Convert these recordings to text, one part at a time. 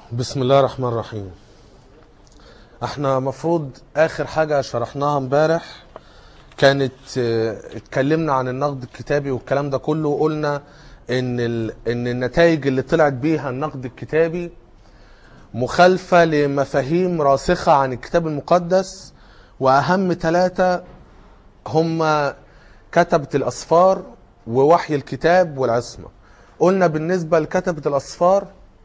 بسم الله الرحمن الرحيم احنا مفروض اخر حاجة شرحناها امبارح كانت اه، اتكلمنا عن النقد الكتابي والكلام ده كله وقلنا ان ال... ان النتائج اللي طلعت بيها النقد الكتابي مخالفة لمفاهيم راسخة عن الكتاب المقدس واهم ثلاثة هم كتبة الاسفار ووحي الكتاب والعصمة قلنا بالنسبة لكتبة الاسفار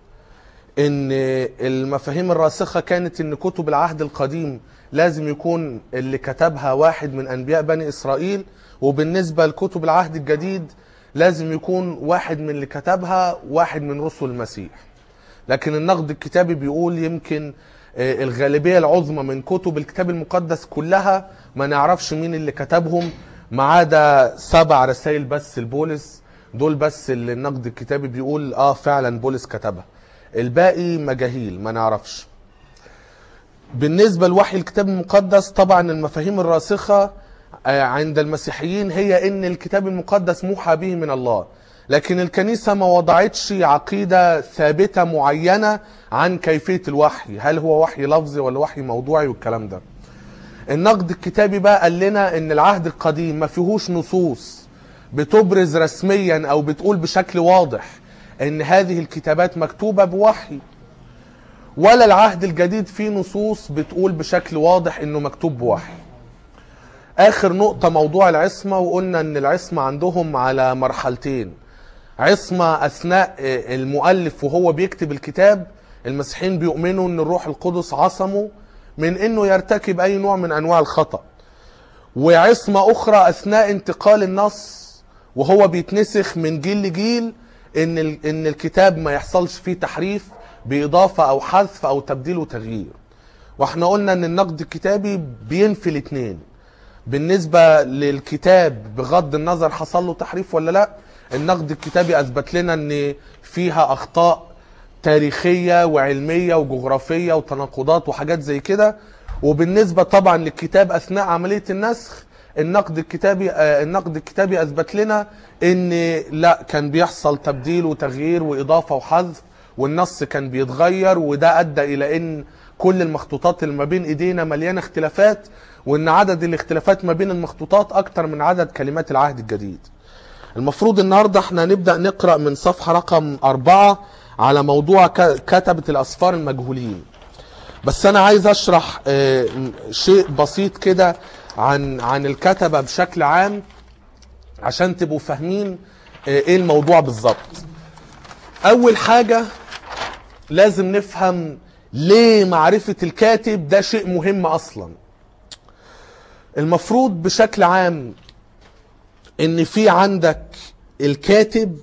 ان المفاهيم الراسخه كانت ان كتب العهد القديم لازم يكون اللي كتبها واحد من انبياء بني اسرائيل وبالنسبه لكتب العهد الجديد لازم يكون واحد من اللي كتبها واحد من رسل المسيح لكن النقد الكتابي بيقول يمكن آه، الغالبيه العظمى من كتب الكتاب المقدس كلها ما نعرفش مين اللي كتبهم ما عدا سبع رسائل بس لبولس دول بس اللي النقد الكتابي بيقول اه فعلا بولس كتبها الباقي مجاهيل ما نعرفش بالنسبة لوحي الكتاب المقدس طبعا المفاهيم الراسخة آه، عند المسيحيين هي ان الكتاب المقدس موحى به من الله لكن الكنيسة ما وضعتش عقيدة ثابتة معينة عن كيفية الوحي هل هو وحي لفظي ولا وحي موضوعي والكلام ده النقد الكتابي بقى قال لنا ان العهد القديم ما فيهوش نصوص بتبرز رسميا او بتقول بشكل واضح ان هذه الكتابات مكتوبة بوحي ولا العهد الجديد فيه نصوص بتقول بشكل واضح انه مكتوب بوحي اخر نقطة موضوع العصمة وقلنا ان العصمة عندهم على مرحلتين عصمة اثناء آه، المؤلف وهو بيكتب الكتاب المسيحيين بيؤمنوا ان الروح القدس عصمه من انه يرتكب اي نوع من انواع الخطأ وعصمة أخرى أثناء انتقال النص وهو بيتنسخ من جيل لجيل إن ال- إن الكتاب ما يحصلش فيه تحريف بإضافة أو حذف أو تبديل وتغيير. واحنا قلنا إن النقد الكتابي بينفي الاتنين. بالنسبة للكتاب بغض النظر حصل له تحريف ولا لا النقد الكتابي أثبت لنا إن فيها أخطاء تاريخية وعلمية وجغرافية وتناقضات وحاجات زي كده وبالنسبة طبعا للكتاب أثناء عملية النسخ النقد الكتابي آه، النقد الكتابي أثبت لنا إن لا كان بيحصل تبديل وتغيير وإضافة وحذف والنص كان بيتغير وده أدى إلى إن كل المخطوطات اللي ما بين إيدينا مليانة اختلافات وإن عدد الاختلافات ما بين المخطوطات أكتر من عدد كلمات العهد الجديد المفروض النهاردة احنا نبدأ نقرأ من صفحة رقم أربعة على موضوع ك- كتبة الأسفار المجهولين بس أنا عايز أشرح آه، شيء بسيط كده عن عن الكتبة بشكل عام عشان تبقوا فاهمين آه، إيه الموضوع بالظبط أول حاجة لازم نفهم ليه معرفة الكاتب ده شيء مهم أصلا المفروض بشكل عام ان في عندك الكاتب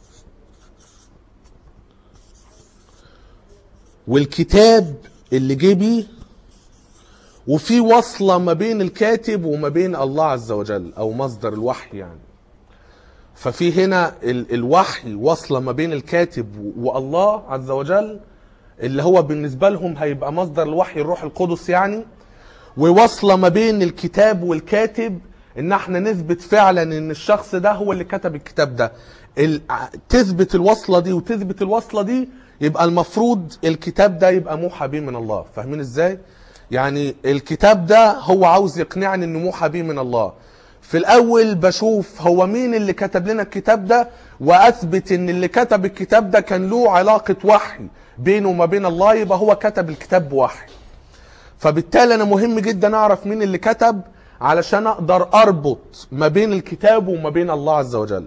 والكتاب اللي جه بيه وفي وصلة ما بين الكاتب وما بين الله عز وجل او مصدر الوحي يعني ففي هنا ال- الوحي وصلة ما بين الكاتب والله عز وجل اللي هو بالنسبة لهم هيبقى مصدر الوحي الروح القدس يعني وواصله ما بين الكتاب والكاتب ان احنا نثبت فعلا ان الشخص ده هو اللي كتب الكتاب ده ال... تثبت الوصله دي وتثبت الوصله دي يبقى المفروض الكتاب ده يبقى موحى به من الله فاهمين ازاي يعني الكتاب ده هو عاوز يقنعني انه موحى به من الله في الاول بشوف هو مين اللي كتب لنا الكتاب ده واثبت ان اللي كتب الكتاب ده كان له علاقه وحي بينه وما بين الله يبقى هو كتب الكتاب بوحي فبالتالي انا مهم جدا اعرف مين اللي كتب علشان اقدر اربط ما بين الكتاب وما بين الله عز وجل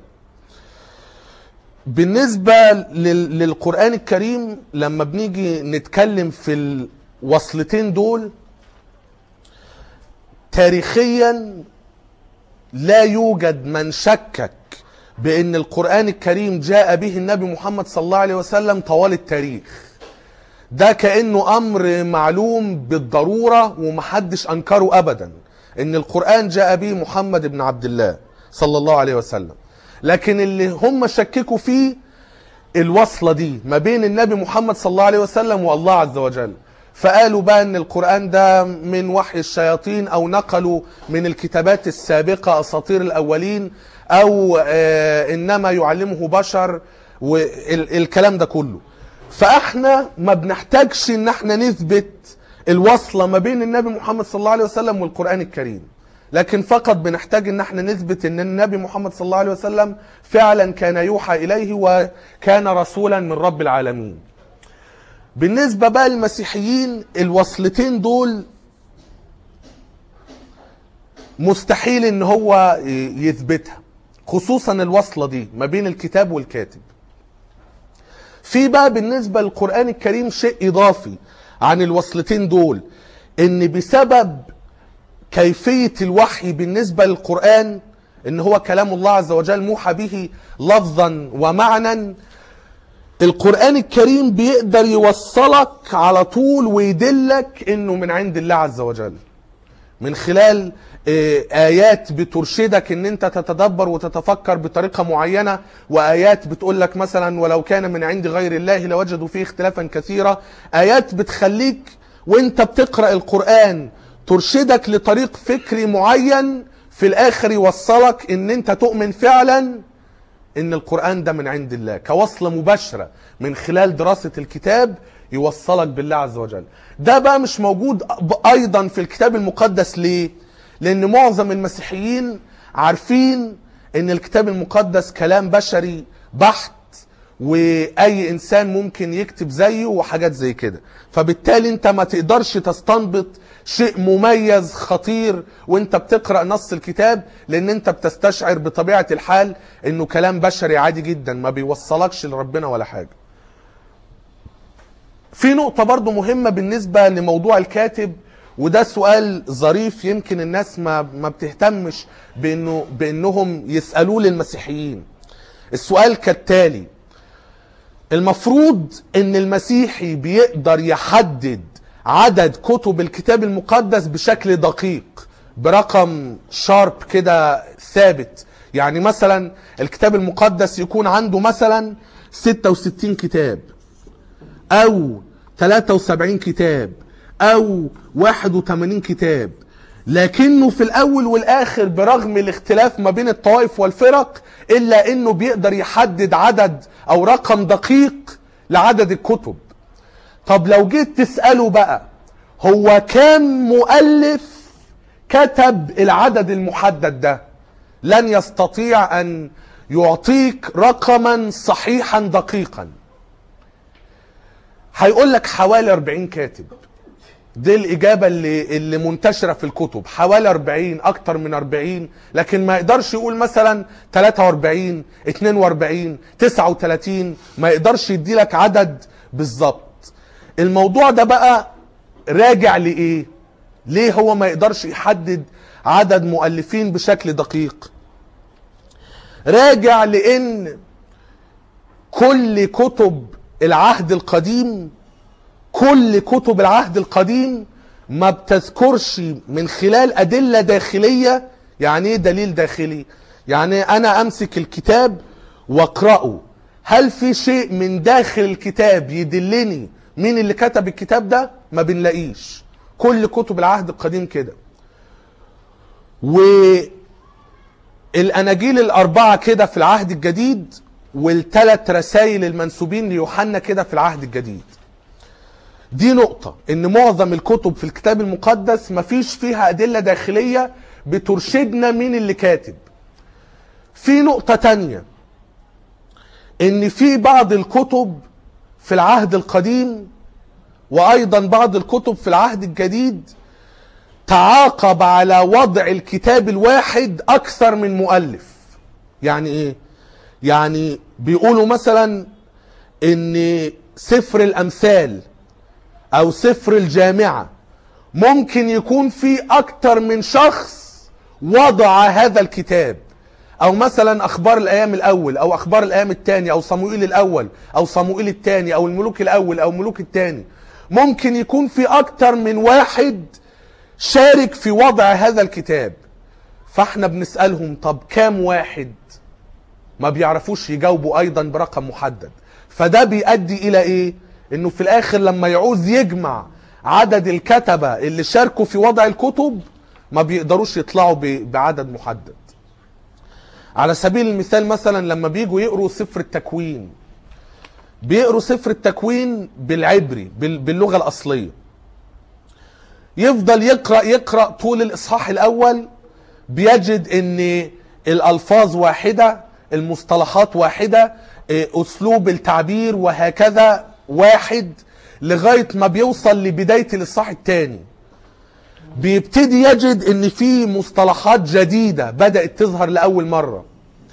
بالنسبة لل- للقرآن الكريم لما بنيجي نتكلم في الوصلتين دول تاريخيا لا يوجد من شكك بأن القرآن الكريم جاء به النبي محمد صلى الله عليه وسلم طوال التاريخ ده كأنه أمر معلوم بالضرورة ومحدش أنكره أبدا إن القرآن جاء به محمد بن عبد الله صلى الله عليه وسلم لكن اللي هم شككوا فيه الوصلة دي ما بين النبي محمد صلى الله عليه وسلم والله عز وجل فقالوا بقى ان القرآن ده من وحي الشياطين او نقلوا من الكتابات السابقة اساطير الاولين او آه انما يعلمه بشر والكلام ده كله فاحنا ما بنحتاجش ان احنا نثبت الوصلة ما بين النبي محمد صلى الله عليه وسلم والقرآن الكريم لكن فقط بنحتاج ان احنا نثبت ان النبي محمد صلى الله عليه وسلم فعلا كان يوحى اليه وكان رسولا من رب العالمين بالنسبة بقى للمسيحيين الوصلتين دول مستحيل ان هو يثبتها خصوصا الوصلة دي ما بين الكتاب والكاتب في بقى بالنسبة للقرآن الكريم شيء إضافي عن الوصلتين دول إن بسبب كيفية الوحي بالنسبة للقرآن إن هو كلام الله عز وجل موحى به لفظا ومعنى القرآن الكريم بيقدر يوصلك على طول ويدلك إنه من عند الله عز وجل من خلال آيات بترشدك ان انت تتدبر وتتفكر بطريقة معينة وآيات بتقول لك مثلا ولو كان من عند غير الله لوجدوا فيه اختلافا كثيرا آيات بتخليك وانت بتقرأ القرآن ترشدك لطريق فكري معين في الاخر يوصلك ان انت تؤمن فعلا ان القرآن ده من عند الله كوصلة مباشرة من خلال دراسة الكتاب يوصلك بالله عز وجل ده بقى مش موجود ايضا في الكتاب المقدس ليه لان معظم المسيحيين عارفين ان الكتاب المقدس كلام بشري بحت واي انسان ممكن يكتب زيه وحاجات زي كده فبالتالي انت ما تقدرش تستنبط شيء مميز خطير وانت بتقرا نص الكتاب لان انت بتستشعر بطبيعه الحال انه كلام بشري عادي جدا ما بيوصلكش لربنا ولا حاجه في نقطة برضو مهمة بالنسبة لموضوع الكاتب وده سؤال ظريف يمكن الناس ما ما بتهتمش بانه بانهم يسالوه للمسيحيين. السؤال كالتالي المفروض ان المسيحي بيقدر يحدد عدد كتب الكتاب المقدس بشكل دقيق برقم شارب كده ثابت يعني مثلا الكتاب المقدس يكون عنده مثلا 66 كتاب او 73 كتاب او 81 كتاب لكنه في الاول والاخر برغم الاختلاف ما بين الطوائف والفرق الا انه بيقدر يحدد عدد او رقم دقيق لعدد الكتب طب لو جيت تسأله بقى هو كام مؤلف كتب العدد المحدد ده لن يستطيع ان يعطيك رقما صحيحا دقيقا هيقول لك حوالي 40 كاتب دي الإجابة اللي, اللي منتشرة في الكتب حوالي 40 أكتر من 40 لكن ما يقدرش يقول مثلا 43 42 39 ما يقدرش يدي لك عدد بالظبط الموضوع ده بقى راجع لإيه ليه هو ما يقدرش يحدد عدد مؤلفين بشكل دقيق راجع لأن كل كتب العهد القديم كل كتب العهد القديم ما بتذكرش من خلال أدلة داخلية يعني ايه دليل داخلي يعني أنا أمسك الكتاب واقرأه هل في شيء من داخل الكتاب يدلني مين اللي كتب الكتاب ده ما بنلاقيش كل كتب العهد القديم كده والأناجيل الأربعة كده في العهد الجديد والثلاث رسائل المنسوبين ليوحنا كده في العهد الجديد دي نقطة ان معظم الكتب في الكتاب المقدس مفيش فيها ادلة داخلية بترشدنا مين اللي كاتب في نقطة تانية ان في بعض الكتب في العهد القديم وايضا بعض الكتب في العهد الجديد تعاقب على وضع الكتاب الواحد اكثر من مؤلف يعني ايه يعني بيقولوا مثلا ان سفر الامثال او سفر الجامعة ممكن يكون في اكتر من شخص وضع هذا الكتاب او مثلا اخبار الايام الاول او اخبار الايام الثاني او صموئيل الاول او صموئيل الثاني او الملوك الاول او الملوك الثاني ممكن يكون في اكتر من واحد شارك في وضع هذا الكتاب فاحنا بنسألهم طب كام واحد ما بيعرفوش يجاوبوا ايضا برقم محدد فده بيؤدي الى ايه انه في الاخر لما يعوز يجمع عدد الكتبة اللي شاركوا في وضع الكتب ما بيقدروش يطلعوا بعدد محدد على سبيل المثال مثلا لما بيجوا يقروا سفر التكوين بيقروا سفر التكوين بالعبري بال- باللغة الأصلية يفضل يقرأ يقرأ طول الإصحاح الأول بيجد ان الألفاظ واحدة المصطلحات واحدة إيه، أسلوب التعبير وهكذا واحد لغاية ما بيوصل لبداية الإصحاح الثاني بيبتدي يجد ان في مصطلحات جديدة بدأت تظهر لأول مرة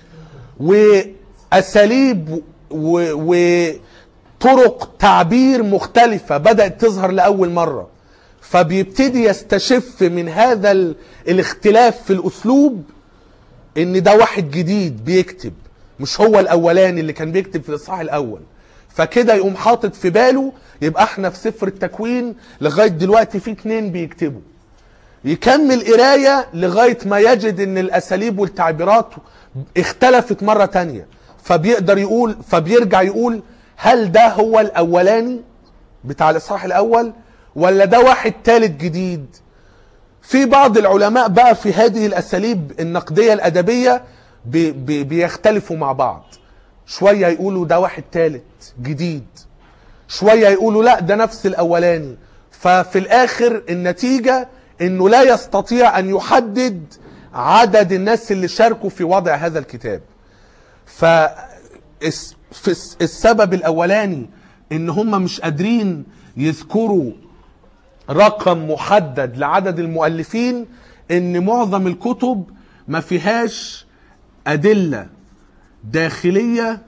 واساليب و- وطرق تعبير مختلفة بدأت تظهر لأول مرة فبيبتدي يستشف من هذا ال- الاختلاف في الأسلوب ان ده واحد جديد بيكتب مش هو الاولاني اللي كان بيكتب في الاصحاح الاول فكده يقوم حاطط في باله يبقى احنا في سفر التكوين لغايه دلوقتي في اتنين بيكتبوا يكمل قرايه لغايه ما يجد ان الاساليب والتعبيرات اختلفت مره تانية فبيقدر يقول فبيرجع يقول هل ده هو الاولاني بتاع الاصحاح الاول ولا ده واحد تالت جديد في بعض العلماء بقى في هذه الاساليب النقديه الادبيه بي بي بيختلفوا مع بعض شويه يقولوا ده واحد تالت جديد شويه يقولوا لا ده نفس الاولاني ففي الاخر النتيجه انه لا يستطيع ان يحدد عدد الناس اللي شاركوا في وضع هذا الكتاب ف الس- في الس- السبب الاولاني ان هم مش قادرين يذكروا رقم محدد لعدد المؤلفين ان معظم الكتب ما فيهاش ادله داخليه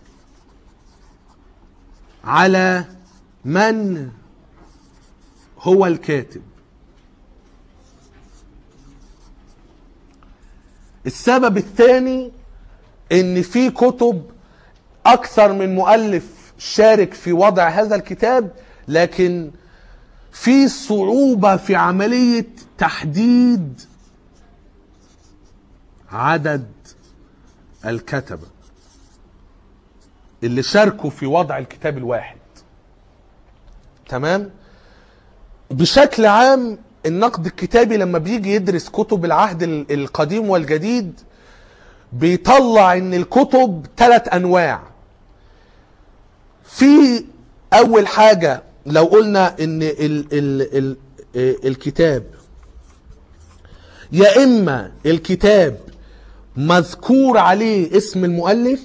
على من هو الكاتب السبب الثاني ان في كتب اكثر من مؤلف شارك في وضع هذا الكتاب لكن في صعوبة في عملية تحديد عدد الكتبة اللي شاركوا في وضع الكتاب الواحد تمام بشكل عام النقد الكتابي لما بيجي يدرس كتب العهد ال- القديم والجديد بيطلع ان الكتب ثلاث انواع في اول حاجة لو قلنا ان ال ال ال الكتاب يا اما الكتاب مذكور عليه اسم المؤلف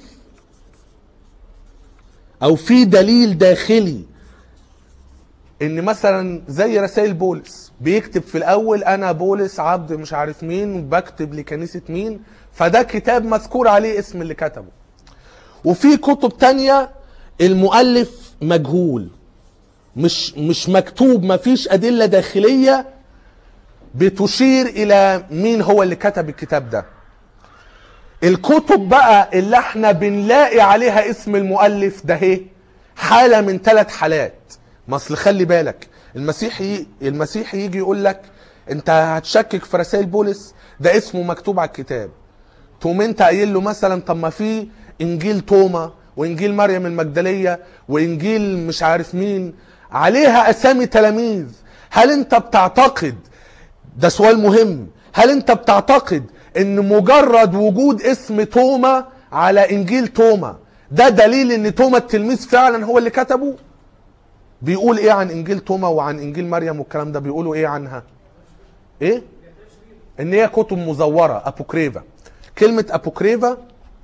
او في دليل داخلي ان مثلا زي رسائل بولس بيكتب في الاول انا بولس عبد مش عارف مين بكتب لكنيسة مين فده كتاب مذكور عليه اسم اللي كتبه وفي كتب تانية المؤلف مجهول مش مش مكتوب مفيش ادله داخليه بتشير الى مين هو اللي كتب الكتاب ده الكتب بقى اللي احنا بنلاقي عليها اسم المؤلف ده اهي حاله من ثلاث حالات ما اصل خلي بالك المسيحي المسيحي يجي يقول لك انت هتشكك في رسائل بولس ده اسمه مكتوب على الكتاب تقوم انت قايل له مثلا طب ما في انجيل توما وانجيل مريم المجدليه وانجيل مش عارف مين عليها اسامي تلاميذ هل انت بتعتقد ده سؤال مهم هل انت بتعتقد ان مجرد وجود اسم توما على انجيل توما ده دليل ان توما التلميذ فعلا هو اللي كتبه بيقول ايه عن انجيل توما وعن انجيل مريم والكلام ده بيقولوا ايه عنها ايه ان هي كتب مزوره ابوكريفا كلمه ابوكريفا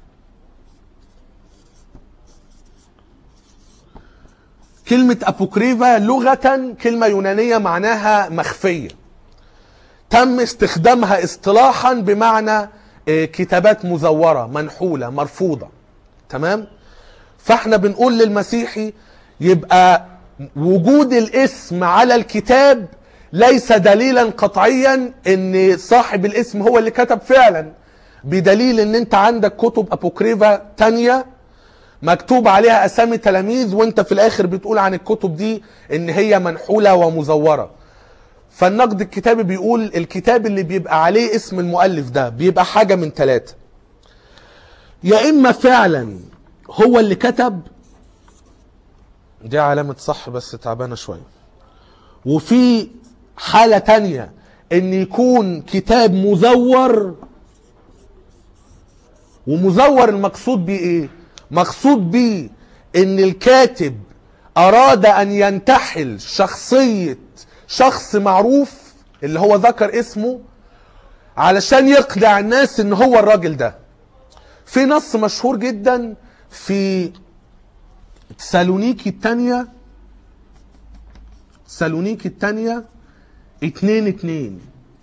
كلمة أبوكريفا لغة كلمة يونانية معناها مخفية تم استخدامها اصطلاحا بمعنى آه، كتابات مزورة منحولة مرفوضة تمام فاحنا بنقول للمسيحي يبقى وجود الاسم على الكتاب ليس دليلا قطعيا ان صاحب الاسم هو اللي كتب فعلا بدليل ان انت عندك كتب ابوكريفا تانية مكتوب عليها اسامي تلاميذ وانت في الاخر بتقول عن الكتب دي ان هي منحولة ومزورة فالنقد الكتابي بيقول الكتاب اللي بيبقى عليه اسم المؤلف ده بيبقى حاجة من ثلاثة يا اما فعلا هو اللي كتب دي علامة صح بس تعبانة شوية وفي حالة تانية ان يكون كتاب مزور ومزور المقصود بيه ايه مقصود بيه ان الكاتب اراد ان ينتحل شخصية شخص معروف اللي هو ذكر اسمه علشان يقنع الناس ان هو الراجل ده في نص مشهور جدا في سالونيكي الثانية سالونيكي الثانية اتنين اتنين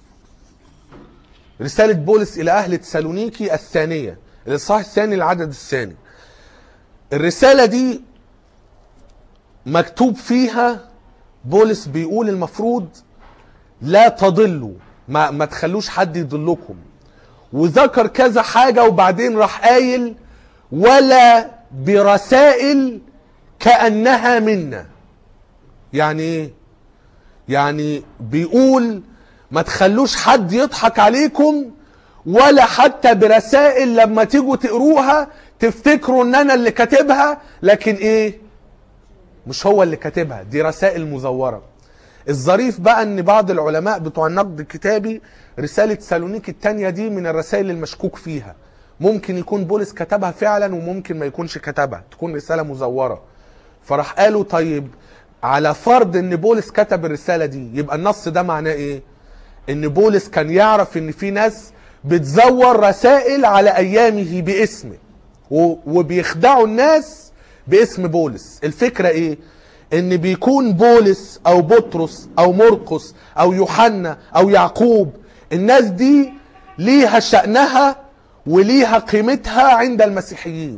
رسالة بولس إلى أهل تسالونيكي الثانية الإصحاح الثاني العدد الثاني الرسالة دي مكتوب فيها بولس بيقول المفروض لا تضلوا ما, ما تخلوش حد يضلكم وذكر كذا حاجة وبعدين راح قايل ولا برسائل كأنها منا يعني ايه يعني بيقول ما تخلوش حد يضحك عليكم ولا حتى برسائل لما تيجوا تقروها تفتكروا ان انا اللي كاتبها لكن ايه مش هو اللي كاتبها دي رسائل مزورة الظريف بقى ان بعض العلماء بتوع النقد الكتابي رسالة سالونيك التانية دي من الرسائل المشكوك فيها ممكن يكون بولس كتبها فعلا وممكن ما يكونش كتبها تكون رسالة مزورة فراح قالوا طيب على فرض ان بولس كتب الرسالة دي يبقى النص ده معناه ايه ان بولس كان يعرف ان في ناس بتزور رسائل على ايامه باسمه و- وبيخدعوا الناس باسم بولس الفكرة ايه ان بيكون بولس او بطرس او مرقس او يوحنا او يعقوب الناس دي ليها شأنها وليها قيمتها عند المسيحيين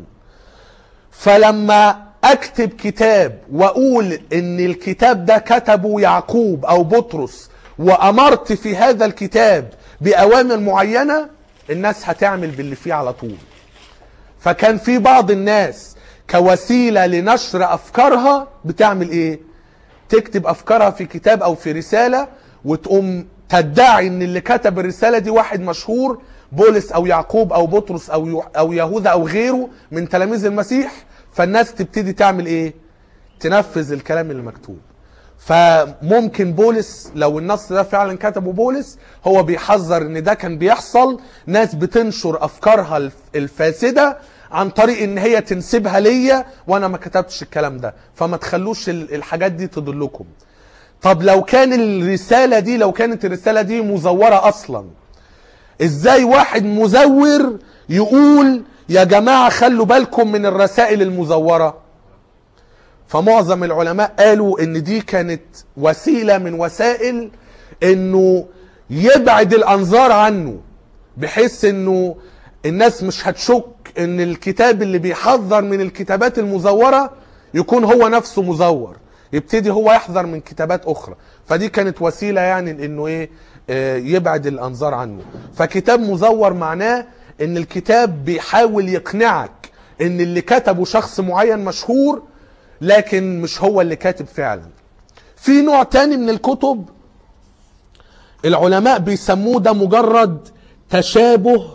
فلما اكتب كتاب واقول ان الكتاب ده كتبه يعقوب او بطرس وامرت في هذا الكتاب باوامر معينه الناس هتعمل باللي فيه على طول فكان في بعض الناس كوسيله لنشر افكارها بتعمل ايه تكتب افكارها في كتاب او في رساله وتقوم تدعي ان اللي كتب الرساله دي واحد مشهور بولس او يعقوب او بطرس او يو- او يهوذا او غيره من تلاميذ المسيح فالناس تبتدي تعمل ايه تنفذ الكلام اللي مكتوب فممكن بولس لو النص ده فعلا كتبه بولس هو بيحذر ان ده كان بيحصل ناس بتنشر افكارها الف- الفاسده عن طريق ان هي تنسبها ليا وانا ما كتبتش الكلام ده فما تخلوش ال- الحاجات دي تضلكم طب لو كان الرساله دي لو كانت الرساله دي مزوره اصلا ازاي واحد مزور يقول يا جماعه خلوا بالكم من الرسائل المزوره فمعظم العلماء قالوا ان دي كانت وسيله من وسائل انه يبعد الانظار عنه بحيث انه الناس مش هتشك ان الكتاب اللي بيحذر من الكتابات المزوره يكون هو نفسه مزور يبتدي هو يحذر من كتابات اخرى فدي كانت وسيله يعني انه ايه آه، يبعد الانظار عنه فكتاب مزور معناه ان الكتاب بيحاول يقنعك ان اللي كتبه شخص معين مشهور لكن مش هو اللي كاتب فعلا في نوع تاني من الكتب العلماء بيسموه ده مجرد تشابه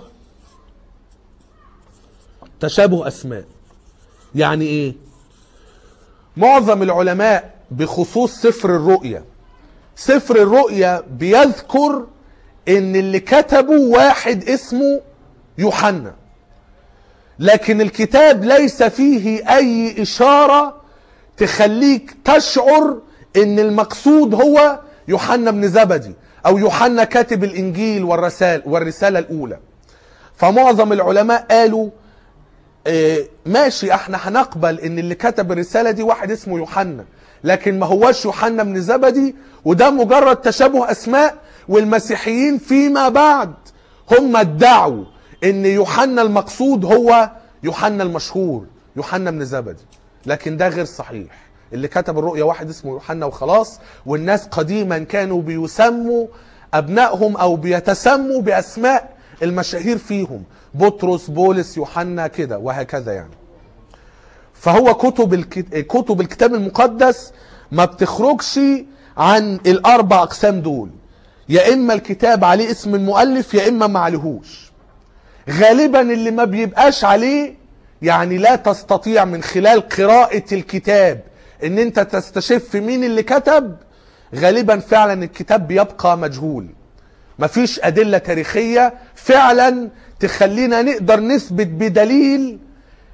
تشابه اسماء يعني ايه معظم العلماء بخصوص سفر الرؤيا سفر الرؤيا بيذكر ان اللي كتبه واحد اسمه يوحنا لكن الكتاب ليس فيه اي اشاره تخليك تشعر ان المقصود هو يوحنا بن زبدي او يوحنا كاتب الانجيل والرسائل والرساله الاولى فمعظم العلماء قالوا آه، ماشي احنا هنقبل ان اللي كتب الرساله دي واحد اسمه يوحنا لكن ما هواش يوحنا بن زبدي وده مجرد تشابه اسماء والمسيحيين فيما بعد هم ادعوا ان يوحنا المقصود هو يوحنا المشهور يوحنا بن زبدي لكن ده غير صحيح اللي كتب الرؤيا واحد اسمه يوحنا وخلاص والناس قديما كانوا بيسموا ابنائهم او بيتسموا باسماء المشاهير فيهم بطرس بولس يوحنا كده وهكذا يعني فهو كتب الكت... كتب الكتاب المقدس ما بتخرجش عن الاربع اقسام دول يا اما الكتاب عليه اسم المؤلف يا اما ما عليهوش غالبا اللي ما بيبقاش عليه يعني لا تستطيع من خلال قراءة الكتاب ان انت تستشف مين اللي كتب غالبا فعلا الكتاب بيبقى مجهول مفيش أدلة تاريخية فعلا تخلينا نقدر نثبت بدليل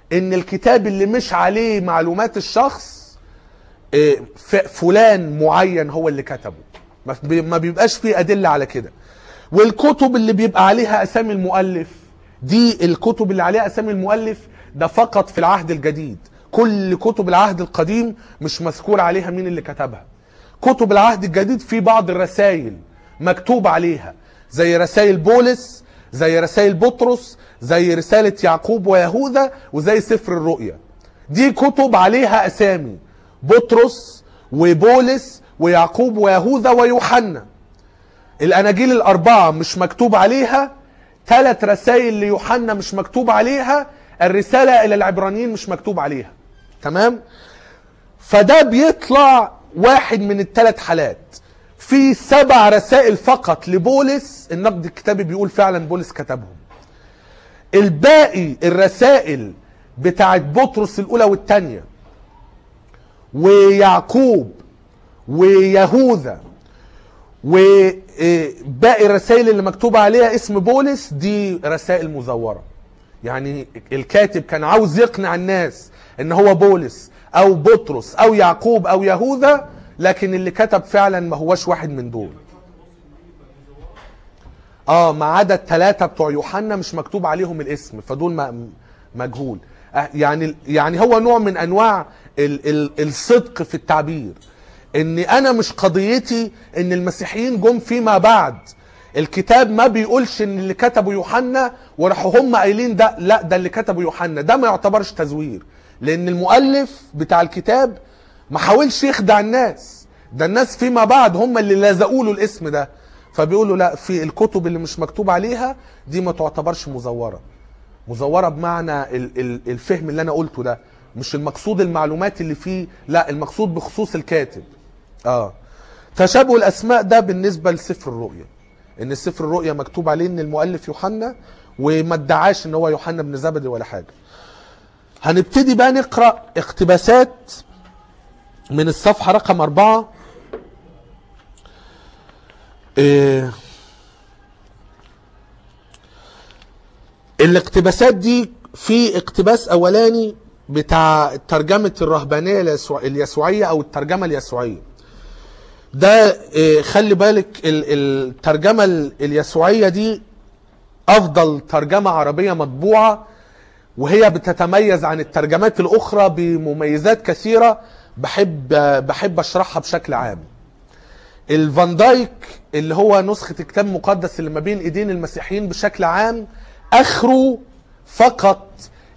ان الكتاب اللي مش عليه معلومات الشخص آه، ف- فلان معين هو اللي كتبه ما بي- ما بيبقاش فيه ادله على كده والكتب اللي بيبقى عليها اسامي المؤلف دي الكتب اللي عليها اسامي المؤلف ده فقط في العهد الجديد كل كتب العهد القديم مش مذكور عليها مين اللي كتبها كتب العهد الجديد في بعض الرسائل مكتوب عليها زي رسائل بولس زي رسائل بطرس زي رسالة يعقوب ويهوذا وزي سفر الرؤيا دي كتب عليها أسامي بطرس وبولس ويعقوب ويهوذا ويوحنا الأناجيل الأربعة مش مكتوب عليها ثلاث رسائل ليوحنا مش مكتوب عليها الرسالة إلى العبرانيين مش مكتوب عليها تمام فده بيطلع واحد من الثلاث حالات في سبع رسائل فقط لبولس النقد الكتابي بيقول فعلا بولس كتبهم الباقي الرسائل بتاعت بطرس الاولى والثانيه ويعقوب ويهوذا وباقي الرسائل اللي مكتوبة عليها اسم بولس دي رسائل مزورة يعني الكاتب كان عاوز يقنع الناس ان هو بولس او بطرس او يعقوب او يهوذا لكن اللي كتب فعلا ما هوش واحد من دول اه ما عدا الثلاثه بتوع يوحنا مش مكتوب عليهم الاسم فدول م- مجهول آه، يعني يعني هو نوع من انواع ال ال الصدق في التعبير ان انا مش قضيتي ان المسيحيين جم فيما بعد الكتاب ما بيقولش ان اللي كتبه يوحنا وراحوا هم قايلين ده لا ده اللي كتبه يوحنا ده ما يعتبرش تزوير لان المؤلف بتاع الكتاب ما حاولش يخدع الناس ده الناس فيما بعد هم اللي لزقوا له الاسم ده فبيقولوا لا في الكتب اللي مش مكتوب عليها دي ما تعتبرش مزوره مزوره بمعنى ال- ال- الفهم اللي انا قلته ده مش المقصود المعلومات اللي فيه لا المقصود بخصوص الكاتب اه تشابه الاسماء ده بالنسبه لسفر الرؤيا ان سفر الرؤيا مكتوب عليه ان المؤلف يوحنا وما ادعاش ان هو يوحنا بن زبدي ولا حاجه هنبتدي بقى نقرا اقتباسات من الصفحه رقم أربعة إيه الاقتباسات دي في اقتباس اولاني بتاع ترجمه الرهبانيه اليسوع- اليسوعيه او الترجمه اليسوعيه ده إيه، خلي بالك ال- الترجمه ال- اليسوعيه دي افضل ترجمه عربيه مطبوعه وهي بتتميز عن الترجمات الاخرى بمميزات كثيره بحب بحب اشرحها بشكل عام الفان دايك اللي هو نسخة الكتاب المقدس اللي ما بين ايدين المسيحيين بشكل عام اخره فقط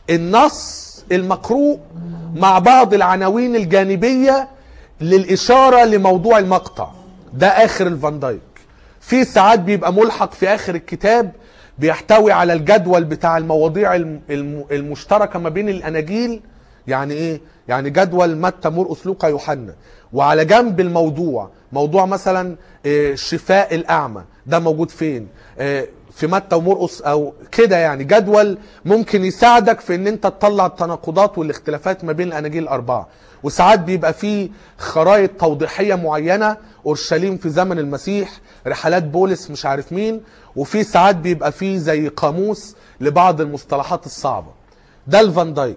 النص المقروء مع بعض العناوين الجانبية للإشارة لموضوع المقطع ده آخر الفان دايك في ساعات بيبقى ملحق في آخر الكتاب بيحتوي على الجدول بتاع المواضيع الم- الم- المشتركة ما بين الأناجيل يعني ايه يعني جدول متى مرقس لوقا يوحنا وعلى جنب الموضوع موضوع مثلا إيه، شفاء الاعمى ده موجود فين إيه، في متى ومرقس او كده يعني جدول ممكن يساعدك في ان انت تطلع التناقضات والاختلافات ما بين الاناجيل الاربعه وساعات بيبقى فيه خرائط توضيحيه معينه اورشليم في زمن المسيح رحلات بولس مش عارف مين وفي ساعات بيبقى فيه زي قاموس لبعض المصطلحات الصعبه ده الفان دايك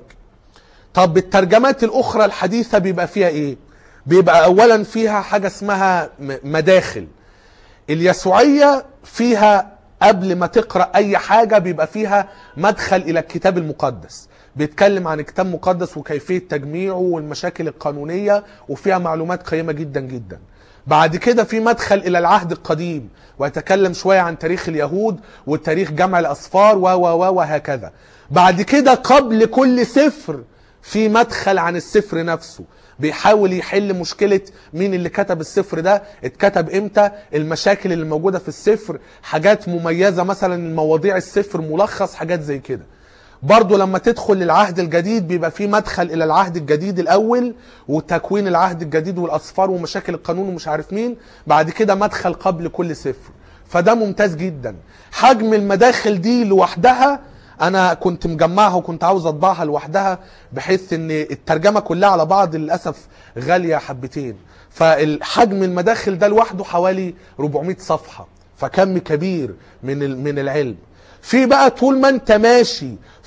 طب الترجمات الاخرى الحديثه بيبقى فيها ايه بيبقى اولا فيها حاجه اسمها م- مداخل اليسوعيه فيها قبل ما تقرا اي حاجه بيبقى فيها مدخل الى الكتاب المقدس بيتكلم عن الكتاب المقدس وكيفيه تجميعه والمشاكل القانونيه وفيها معلومات قيمه جدا جدا بعد كده في مدخل الى العهد القديم ويتكلم شويه عن تاريخ اليهود وتاريخ جمع الاصفار و و و وهكذا بعد كده قبل كل سفر في مدخل عن السفر نفسه بيحاول يحل مشكلة مين اللي كتب السفر ده اتكتب امتى المشاكل اللي موجودة في السفر حاجات مميزة مثلا مواضيع السفر ملخص حاجات زي كده برضو لما تدخل للعهد الجديد بيبقى في مدخل الى العهد الجديد الاول وتكوين العهد الجديد والاصفار ومشاكل القانون ومش عارف مين بعد كده مدخل قبل كل سفر فده ممتاز جدا حجم المداخل دي لوحدها انا كنت مجمعها وكنت عاوز اطبعها لوحدها بحيث ان الترجمه كلها على بعض للاسف غاليه حبتين فالحجم المداخل ده لوحده حوالي 400 صفحه فكم كبير من ال- من العلم في بقى طول ما انت ماشي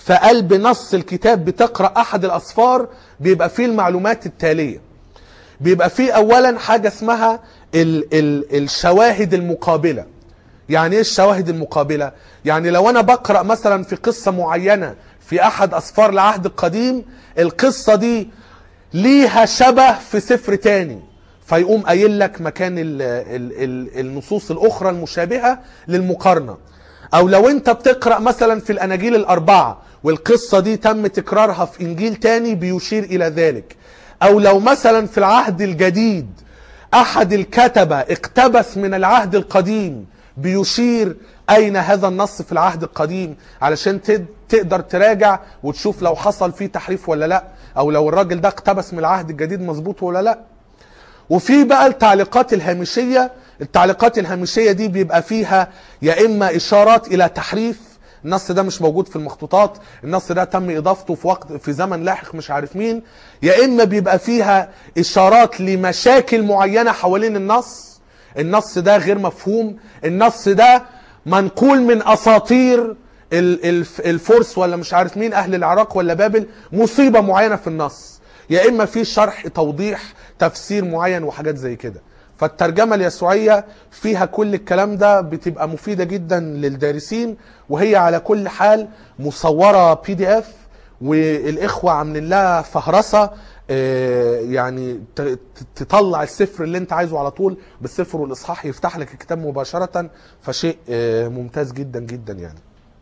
في قلب نص الكتاب بتقرأ أحد الأصفار بيبقى فيه المعلومات التالية بيبقى فيه أولا حاجة اسمها ال ال الشواهد المقابلة يعني ايه الشواهد المقابلة يعني لو انا بقرأ مثلا في قصة معينة في احد اسفار العهد القديم القصة دي ليها شبه في سفر تاني فيقوم قايل لك مكان ال ال ال النصوص الاخرى المشابهة للمقارنة او لو انت بتقرأ مثلا في الاناجيل الاربعة والقصة دي تم تكرارها في انجيل تاني بيشير الى ذلك او لو مثلا في العهد الجديد احد الكتبة اقتبس من العهد القديم بيشير اين هذا النص في العهد القديم علشان تد- تقدر تراجع وتشوف لو حصل فيه تحريف ولا لا او لو الراجل ده اقتبس من العهد الجديد مظبوط ولا لا وفي بقى التعليقات الهامشية التعليقات الهامشية دي بيبقى فيها يا إما إشارات إلى تحريف النص ده مش موجود في المخطوطات النص ده تم إضافته في وقت في زمن لاحق مش عارف مين يا إما بيبقى فيها إشارات لمشاكل معينة حوالين النص النص ده غير مفهوم النص ده منقول من أساطير ال- الف- الفرس ولا مش عارف مين أهل العراق ولا بابل مصيبة معينة في النص يا اما في شرح توضيح تفسير معين وحاجات زي كده فالترجمه اليسوعيه فيها كل الكلام ده بتبقى مفيده جدا للدارسين وهي على كل حال مصوره بي دي اف والاخوه عاملين لها فهرسه آه، يعني ت- ت- تطلع السفر اللي انت عايزه على طول بالسفر والاصحاح يفتح لك الكتاب مباشره فشيء آه، ممتاز جدا جدا يعني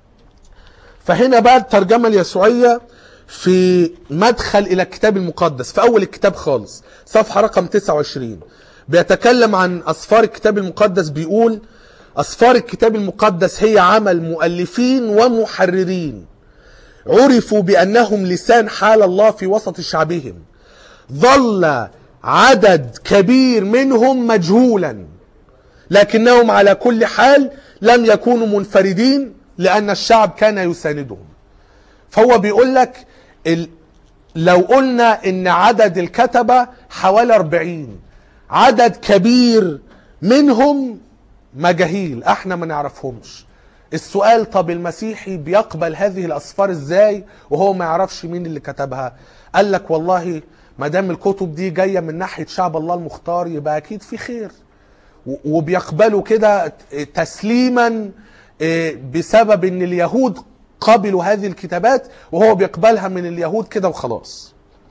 فهنا بقى الترجمة اليسوعية في مدخل إلى الكتاب المقدس في أول الكتاب خالص صفحة رقم 29 بيتكلم عن أسفار الكتاب المقدس بيقول أسفار الكتاب المقدس هي عمل مؤلفين ومحررين عرفوا بأنهم لسان حال الله في وسط شعبهم ظل عدد كبير منهم مجهولا لكنهم على كل حال لم يكونوا منفردين لأن الشعب كان يساندهم فهو بيقول لك ال... لو قلنا ان عدد الكتبة حوالي 40 عدد كبير منهم مجاهيل احنا ما نعرفهمش السؤال طب المسيحي بيقبل هذه الاسفار ازاي وهو ما يعرفش مين اللي كتبها قال لك والله ما دام الكتب دي جايه من ناحيه شعب الله المختار يبقى اكيد في خير و- وبيقبلوا كده تسليما إيه، بسبب ان اليهود قبلوا هذه الكتابات وهو بيقبلها من اليهود كده وخلاص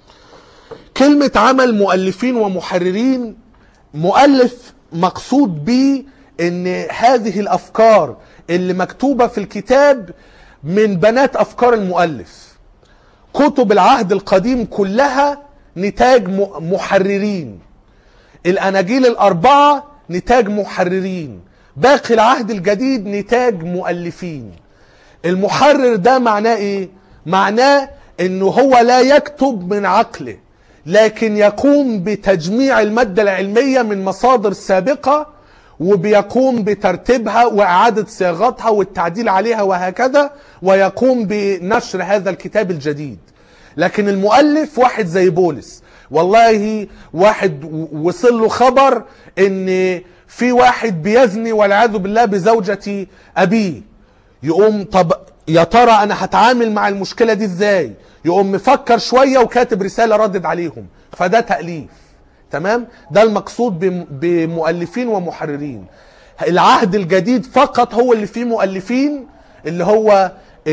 كلمة عمل مؤلفين ومحررين مؤلف مقصود به ان هذه الافكار اللي مكتوبة في الكتاب من بنات افكار المؤلف كتب العهد القديم كلها نتاج م- محررين الاناجيل الاربعه نتاج محررين باقي العهد الجديد نتاج مؤلفين المحرر ده معناه ايه معناه انه هو لا يكتب من عقله لكن يقوم بتجميع الماده العلميه من مصادر سابقه وبيقوم بترتيبها واعاده صياغتها والتعديل عليها وهكذا ويقوم بنشر هذا الكتاب الجديد لكن المؤلف واحد زي بولس والله واحد و- وصل له خبر ان في واحد بيزني والعياذ بالله بزوجة ابيه يقوم طب يا ترى انا هتعامل مع المشكلة دي ازاي يقوم مفكر شوية وكاتب رسالة ردد عليهم فده تأليف تمام ده المقصود بم- بمؤلفين ومحررين العهد الجديد فقط هو اللي فيه مؤلفين اللي هو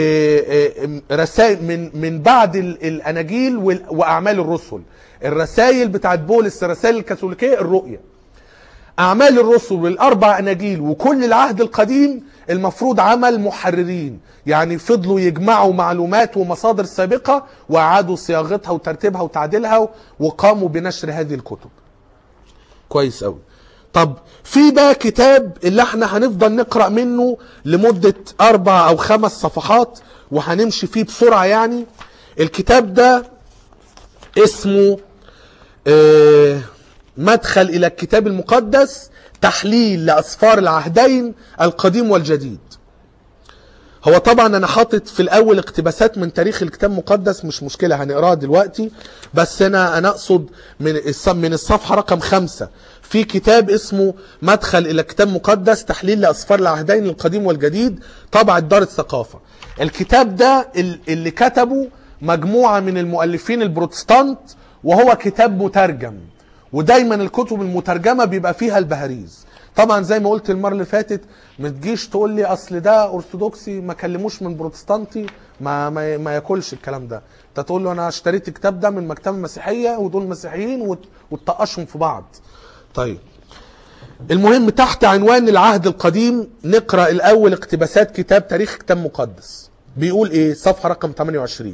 رسائل من من بعد ال- الاناجيل وال- واعمال الرسل الرسائل بتاعت بولس الرسائل الكاثوليكيه الرؤيه اعمال الرسل والاربع اناجيل وكل العهد القديم المفروض عمل محررين يعني فضلوا يجمعوا معلومات ومصادر سابقه واعادوا صياغتها وترتيبها وتعديلها وقاموا بنشر هذه الكتب كويس قوي طب في بقى كتاب اللي احنا هنفضل نقرا منه لمده اربع او خمس صفحات وهنمشي فيه بسرعه يعني الكتاب ده اسمه آه، مدخل الى الكتاب المقدس تحليل لاسفار العهدين القديم والجديد هو طبعا انا حاطط في الاول اقتباسات من تاريخ الكتاب المقدس مش مشكله هنقراها دلوقتي بس انا انا اقصد من الص- من الصفحه رقم خمسة في كتاب اسمه مدخل الى الكتاب المقدس تحليل لاسفار العهدين القديم والجديد طبعة دار الثقافه الكتاب ده ال- اللي كتبه مجموعه من المؤلفين البروتستانت وهو كتاب مترجم ودايما الكتب المترجمه بيبقى فيها البهاريز طبعا زي ما قلت المره اللي فاتت ما تجيش تقول لي اصل ده ارثوذكسي ما كلموش من بروتستانتي ما ما, ما ياكلش الكلام ده انت تقول له انا اشتريت الكتاب ده من مكتبه مسيحيه ودول مسيحيين وت- وتطقشهم في بعض طيب المهم تحت عنوان العهد القديم نقرا الاول اقتباسات كتاب تاريخ كتاب مقدس بيقول ايه صفحه رقم 28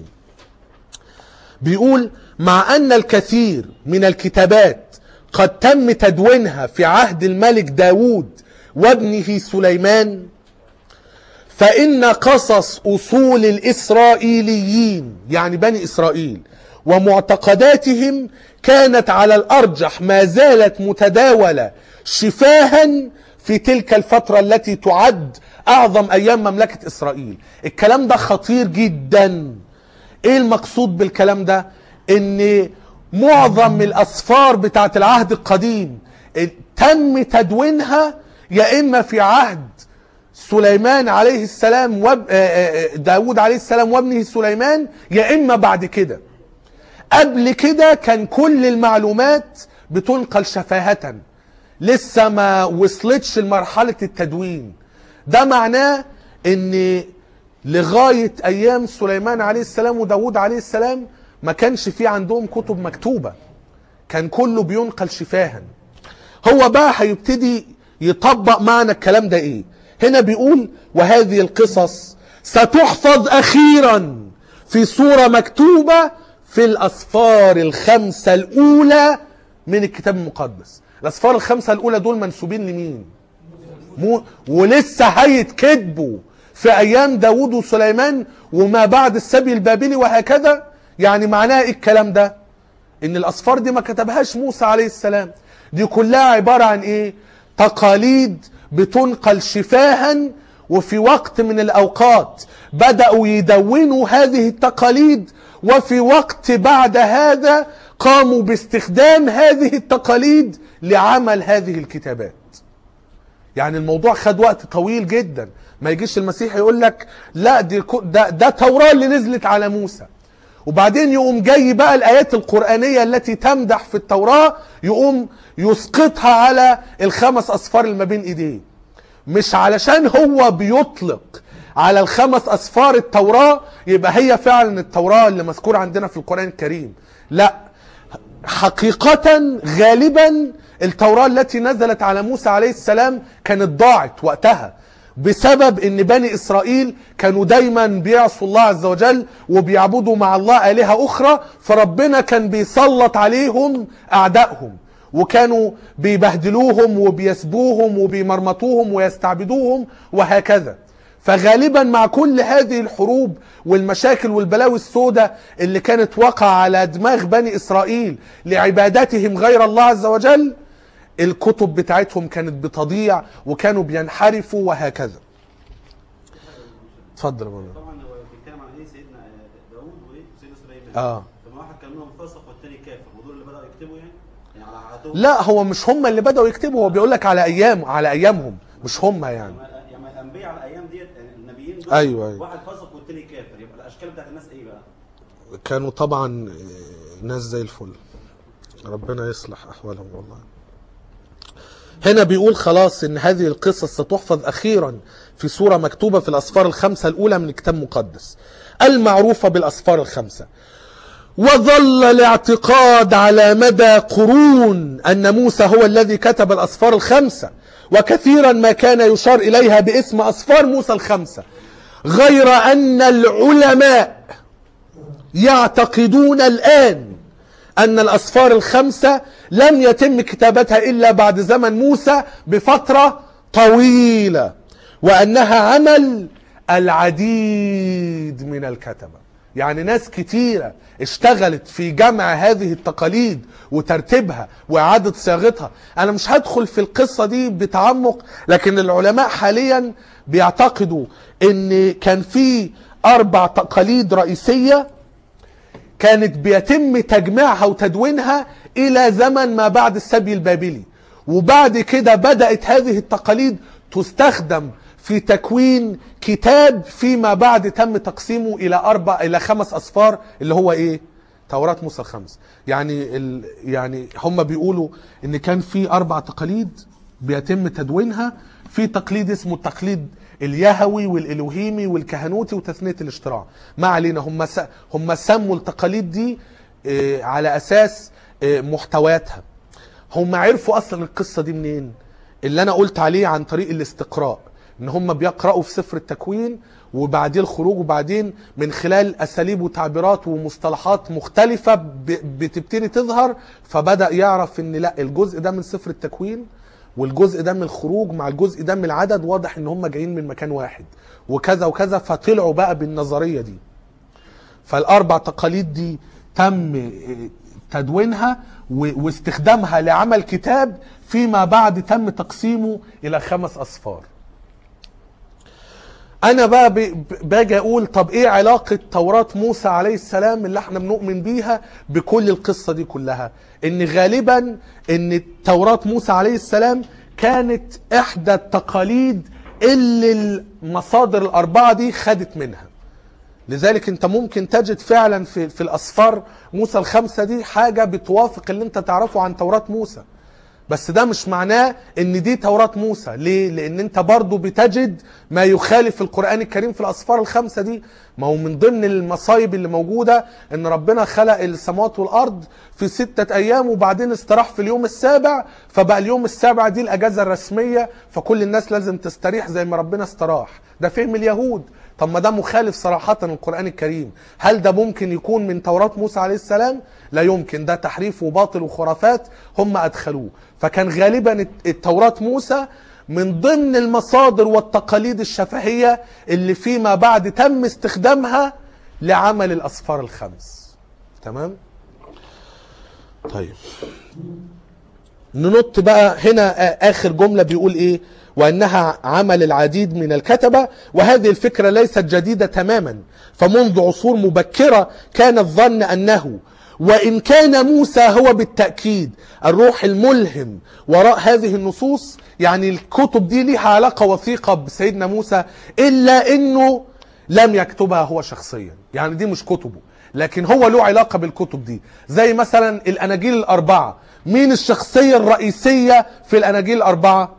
بيقول مع أن الكثير من الكتابات قد تم تدوينها في عهد الملك داود وابنه سليمان فإن قصص أصول الإسرائيليين يعني بني إسرائيل ومعتقداتهم كانت على الأرجح ما زالت متداولة شفاها في تلك الفترة التي تعد أعظم أيام مملكة إسرائيل الكلام ده خطير جدا ايه المقصود بالكلام ده ان معظم الاسفار بتاعت العهد القديم تم تدوينها يا اما في عهد سليمان عليه السلام وب... آه، آه، داود عليه السلام وابنه سليمان يا اما بعد كده قبل كده كان كل المعلومات بتنقل شفاهة لسه ما وصلتش لمرحلة التدوين ده معناه ان لغاية ايام سليمان عليه السلام وداود عليه السلام ما كانش في عندهم كتب مكتوبة كان كله بينقل شفاها هو بقى هيبتدي يطبق معنى الكلام ده ايه هنا بيقول وهذه القصص ستحفظ اخيرا في صورة مكتوبة في الاسفار الخمسة الاولى من الكتاب المقدس الاسفار الخمسة الاولى دول منسوبين لمين مو ولسه هيتكتبوا في ايام داود وسليمان وما بعد السبي البابلي وهكذا يعني معناه ايه الكلام ده ان الاسفار دي ما كتبهاش موسى عليه السلام دي كلها عبارة عن ايه تقاليد بتنقل شفاها وفي وقت من الاوقات بدأوا يدونوا هذه التقاليد وفي وقت بعد هذا قاموا باستخدام هذه التقاليد لعمل هذه الكتابات يعني الموضوع خد وقت طويل جدا ما يجيش المسيح يقول لك لا دي كو- ده ده التوراه اللي نزلت على موسى وبعدين يقوم جاي بقى الايات القرانيه التي تمدح في التوراه يقوم يسقطها على الخمس اصفار اللي ما بين ايديه مش علشان هو بيطلق على الخمس اصفار التوراه يبقى هي فعلا التوراه اللي مذكوره عندنا في القران الكريم لا حقيقة غالبا التوراة التي نزلت على موسى عليه السلام كانت ضاعت وقتها بسبب ان بني اسرائيل كانوا دايما بيعصوا الله عز وجل وبيعبدوا مع الله الهة اخرى فربنا كان بيسلط عليهم اعدائهم وكانوا بيبهدلوهم وبيسبوهم وبيمرمطوهم ويستعبدوهم وهكذا فغالبا مع كل هذه الحروب والمشاكل والبلاوي السوداء اللي كانت واقعة على دماغ بني إسرائيل لعبادتهم غير الله عز وجل الكتب بتاعتهم كانت بتضيع وكانوا بينحرفوا وهكذا اتفضل يا مولانا طبعا هو بيتكلم عن ايه سيدنا داوود وايه سيدنا سليمان اه لما واحد كان منهم فاسق والتاني كافر ودول اللي بداوا يكتبوا يعني يعني على عهدهم لا هو مش هم اللي بدأوا يكتبوا هو بيقول لك على أيام على أيامهم مش هم يعني يعني الانبياء على الايام ديت يعني النبيين دول أيوة، أيوة. واحد فاسق والتاني كافر يبقى الاشكال بتاعت الناس ايه بقى؟ كانوا طبعا ناس زي الفل ربنا يصلح احوالهم والله هنا بيقول خلاص ان هذه القصص ستحفظ اخيرا في صورة مكتوبة في الاسفار الخمسة الاولى من الكتاب المقدس المعروفة بالاسفار الخمسة وظل الاعتقاد على مدى قرون ان موسى هو الذي كتب الاسفار الخمسة وكثيرا ما كان يشار اليها باسم اسفار موسى الخمسة غير ان العلماء يعتقدون الآن أن الأسفار الخمسة لم يتم كتابتها إلا بعد زمن موسى بفترة طويلة وأنها عمل العديد من الكتبة يعني ناس كتيرة اشتغلت في جمع هذه التقاليد وترتيبها وإعادة صياغتها أنا مش هدخل في القصة دي بتعمق لكن العلماء حاليا بيعتقدوا ان كان في أربع تقاليد رئيسية كانت بيتم تجميعها وتدوينها الى زمن ما بعد السبي البابلي وبعد كده بدأت هذه التقاليد تستخدم في تكوين كتاب فيما بعد تم تقسيمه الى اربع الى خمس اصفار اللي هو ايه توراة موسى الخمس يعني ال... يعني هم بيقولوا ان كان في اربع تقاليد بيتم تدوينها في تقليد اسمه التقليد اليهوي والالوهيمي والكهنوتي وتثنيه الاشتراع ما علينا هم س... هم سموا التقاليد دي آه، على اساس آه، محتوياتها هم عرفوا اصلا القصه دي منين اللي انا قلت عليه عن طريق الاستقراء ان هم بيقرأوا في سفر التكوين وبعدين الخروج وبعدين من خلال اساليب وتعبيرات ومصطلحات مختلفه ب- بتبتدي تظهر فبدا يعرف ان لا الجزء ده من سفر التكوين والجزء ده من الخروج مع الجزء ده من العدد واضح ان هم جايين من مكان واحد وكذا وكذا فطلعوا بقى بالنظريه دي فالاربع تقاليد دي تم تدوينها و- واستخدامها لعمل كتاب فيما بعد تم تقسيمه الى خمس اصفار انا بقى ب- ب- باجي اقول طب ايه علاقة توراة موسى عليه السلام اللي احنا بنؤمن بيها بكل القصة دي كلها ان غالبا ان توراة موسى عليه السلام كانت احدى التقاليد اللي المصادر الاربعة دي خدت منها لذلك انت ممكن تجد فعلا في في الاصفار موسى الخمسه دي حاجه بتوافق اللي انت تعرفه عن توراة موسى بس ده مش معناه ان دي توراة موسى ليه لان انت برضو بتجد ما يخالف القرآن الكريم في الاصفار الخمسة دي ما هو من ضمن المصايب اللي موجودة ان ربنا خلق السماوات والارض في ستة ايام وبعدين استراح في اليوم السابع فبقى اليوم السابع دي الاجازة الرسمية فكل الناس لازم تستريح زي ما ربنا استراح ده فهم اليهود طب ما ده مخالف صراحة القرآن الكريم هل ده ممكن يكون من توراة موسى عليه السلام لا يمكن ده تحريف وباطل وخرافات هم أدخلوه فكان غالبا التوراة موسى من ضمن المصادر والتقاليد الشفهية اللي فيما بعد تم استخدامها لعمل الأصفار الخمس تمام طيب ننط بقى هنا آ- اخر جمله بيقول ايه وانها عمل العديد من الكتبه وهذه الفكره ليست جديده تماما فمنذ عصور مبكره كان الظن انه وان كان موسى هو بالتاكيد الروح الملهم وراء هذه النصوص يعني الكتب دي ليها علاقه وثيقه بسيدنا موسى الا انه لم يكتبها هو شخصيا يعني دي مش كتبه لكن هو له علاقة بالكتب دي زي مثلا الأناجيل الأربعة مين الشخصية الرئيسية في الأناجيل الأربعة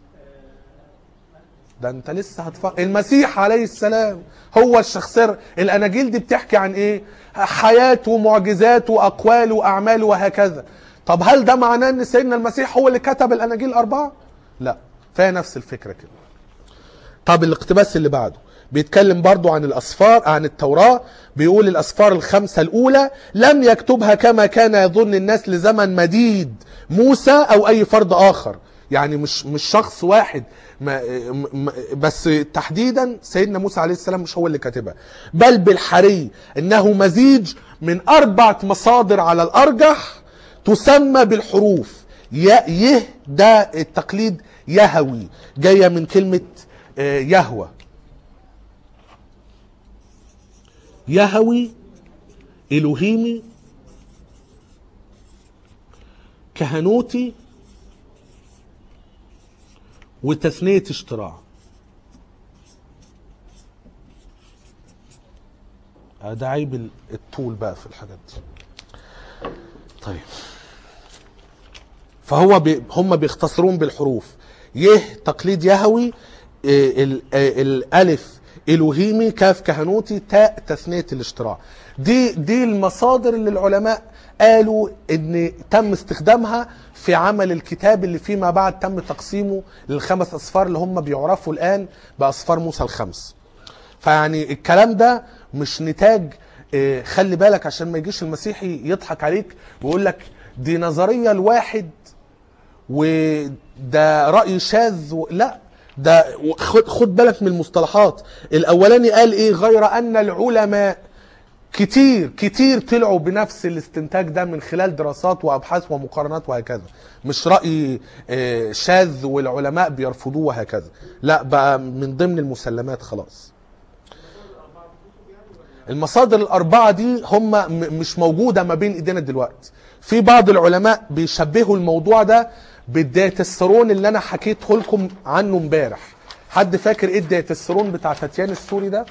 ده انت لسه هتفكر المسيح عليه السلام هو الشخصية الأناجيل دي بتحكي عن ايه حياته ومعجزاته وأقواله وأعماله وهكذا طب هل ده معناه ان سيدنا المسيح هو اللي كتب الأناجيل الأربعة لا فهي نفس الفكرة كده طب الاقتباس اللي بعده بيتكلم برضو عن الأصفار عن التوراة بيقول الأصفار الخمسة الأولى لم يكتبها كما كان يظن الناس لزمن مديد موسى أو أي فرد آخر يعني مش مش شخص واحد ما م- بس تحديدا سيدنا موسى عليه السلام مش هو اللي كاتبها بل بالحري انه مزيج من اربعه مصادر على الارجح تسمى بالحروف ي- يه ده التقليد يهوي جايه من كلمه آه، يهوى يهوي الوهيمي كهنوتي وتثنية اشتراع آه، ده عيب ال- الطول بقى في الحاجات دي طيب فهو بي هم بيختصرون بالحروف يه تقليد يهوي إيه، ال- آه، الالف الوهيمي كاف كهنوتي تاء تثنيه الاشتراع دي دي المصادر اللي العلماء قالوا ان تم استخدامها في عمل الكتاب اللي فيما بعد تم تقسيمه للخمس اصفار اللي هم بيعرفوا الان باصفار موسى الخمس فيعني الكلام ده مش نتاج آه، خلي بالك عشان ما يجيش المسيحي يضحك عليك ويقول لك دي نظريه الواحد وده رأي شاذ و... لا ده خد, خد بالك من المصطلحات الاولاني قال ايه غير ان العلماء كتير كتير طلعوا بنفس الاستنتاج ده من خلال دراسات وابحاث ومقارنات وهكذا مش راي آه، شاذ والعلماء بيرفضوه وهكذا لا بقى من ضمن المسلمات خلاص المصادر الأربعة دي هم م- مش موجودة ما بين إيدينا دلوقتي في بعض العلماء بيشبهوا الموضوع ده بالدياتسترون اللي أنا حكيته لكم عنه امبارح حد فاكر إيه الدياتسترون بتاع تاتيان السوري ده؟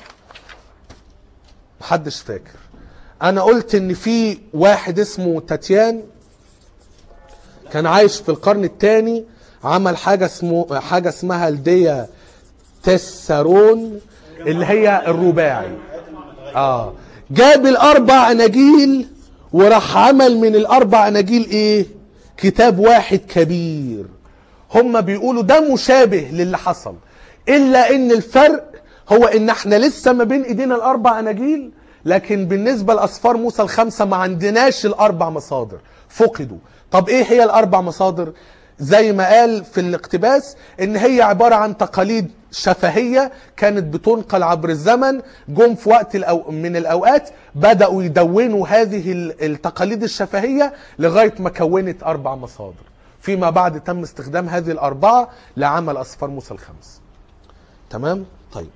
محدش فاكر أنا قلت إن في واحد اسمه تاتيان كان عايش في القرن الثاني عمل حاجة اسمه حاجة اسمها الديا تسرون اللي هي الرباعي اه جاب الاربع اناجيل وراح عمل من الاربع اناجيل ايه كتاب واحد كبير هم بيقولوا ده مشابه للي حصل الا ان الفرق هو ان احنا لسه ما بين ايدينا الاربع اناجيل لكن بالنسبه لاسفار موسى الخمسه ما عندناش الاربع مصادر فقدوا طب ايه هي الاربع مصادر زي ما قال في الاقتباس ان هي عباره عن تقاليد شفهيه كانت بتنقل عبر الزمن جم في وقت الأو... من الاوقات بداوا يدونوا هذه ال- التقاليد الشفهيه لغايه ما كونت اربع مصادر فيما بعد تم استخدام هذه الاربعه لعمل اسفار موسى الخمس تمام طيب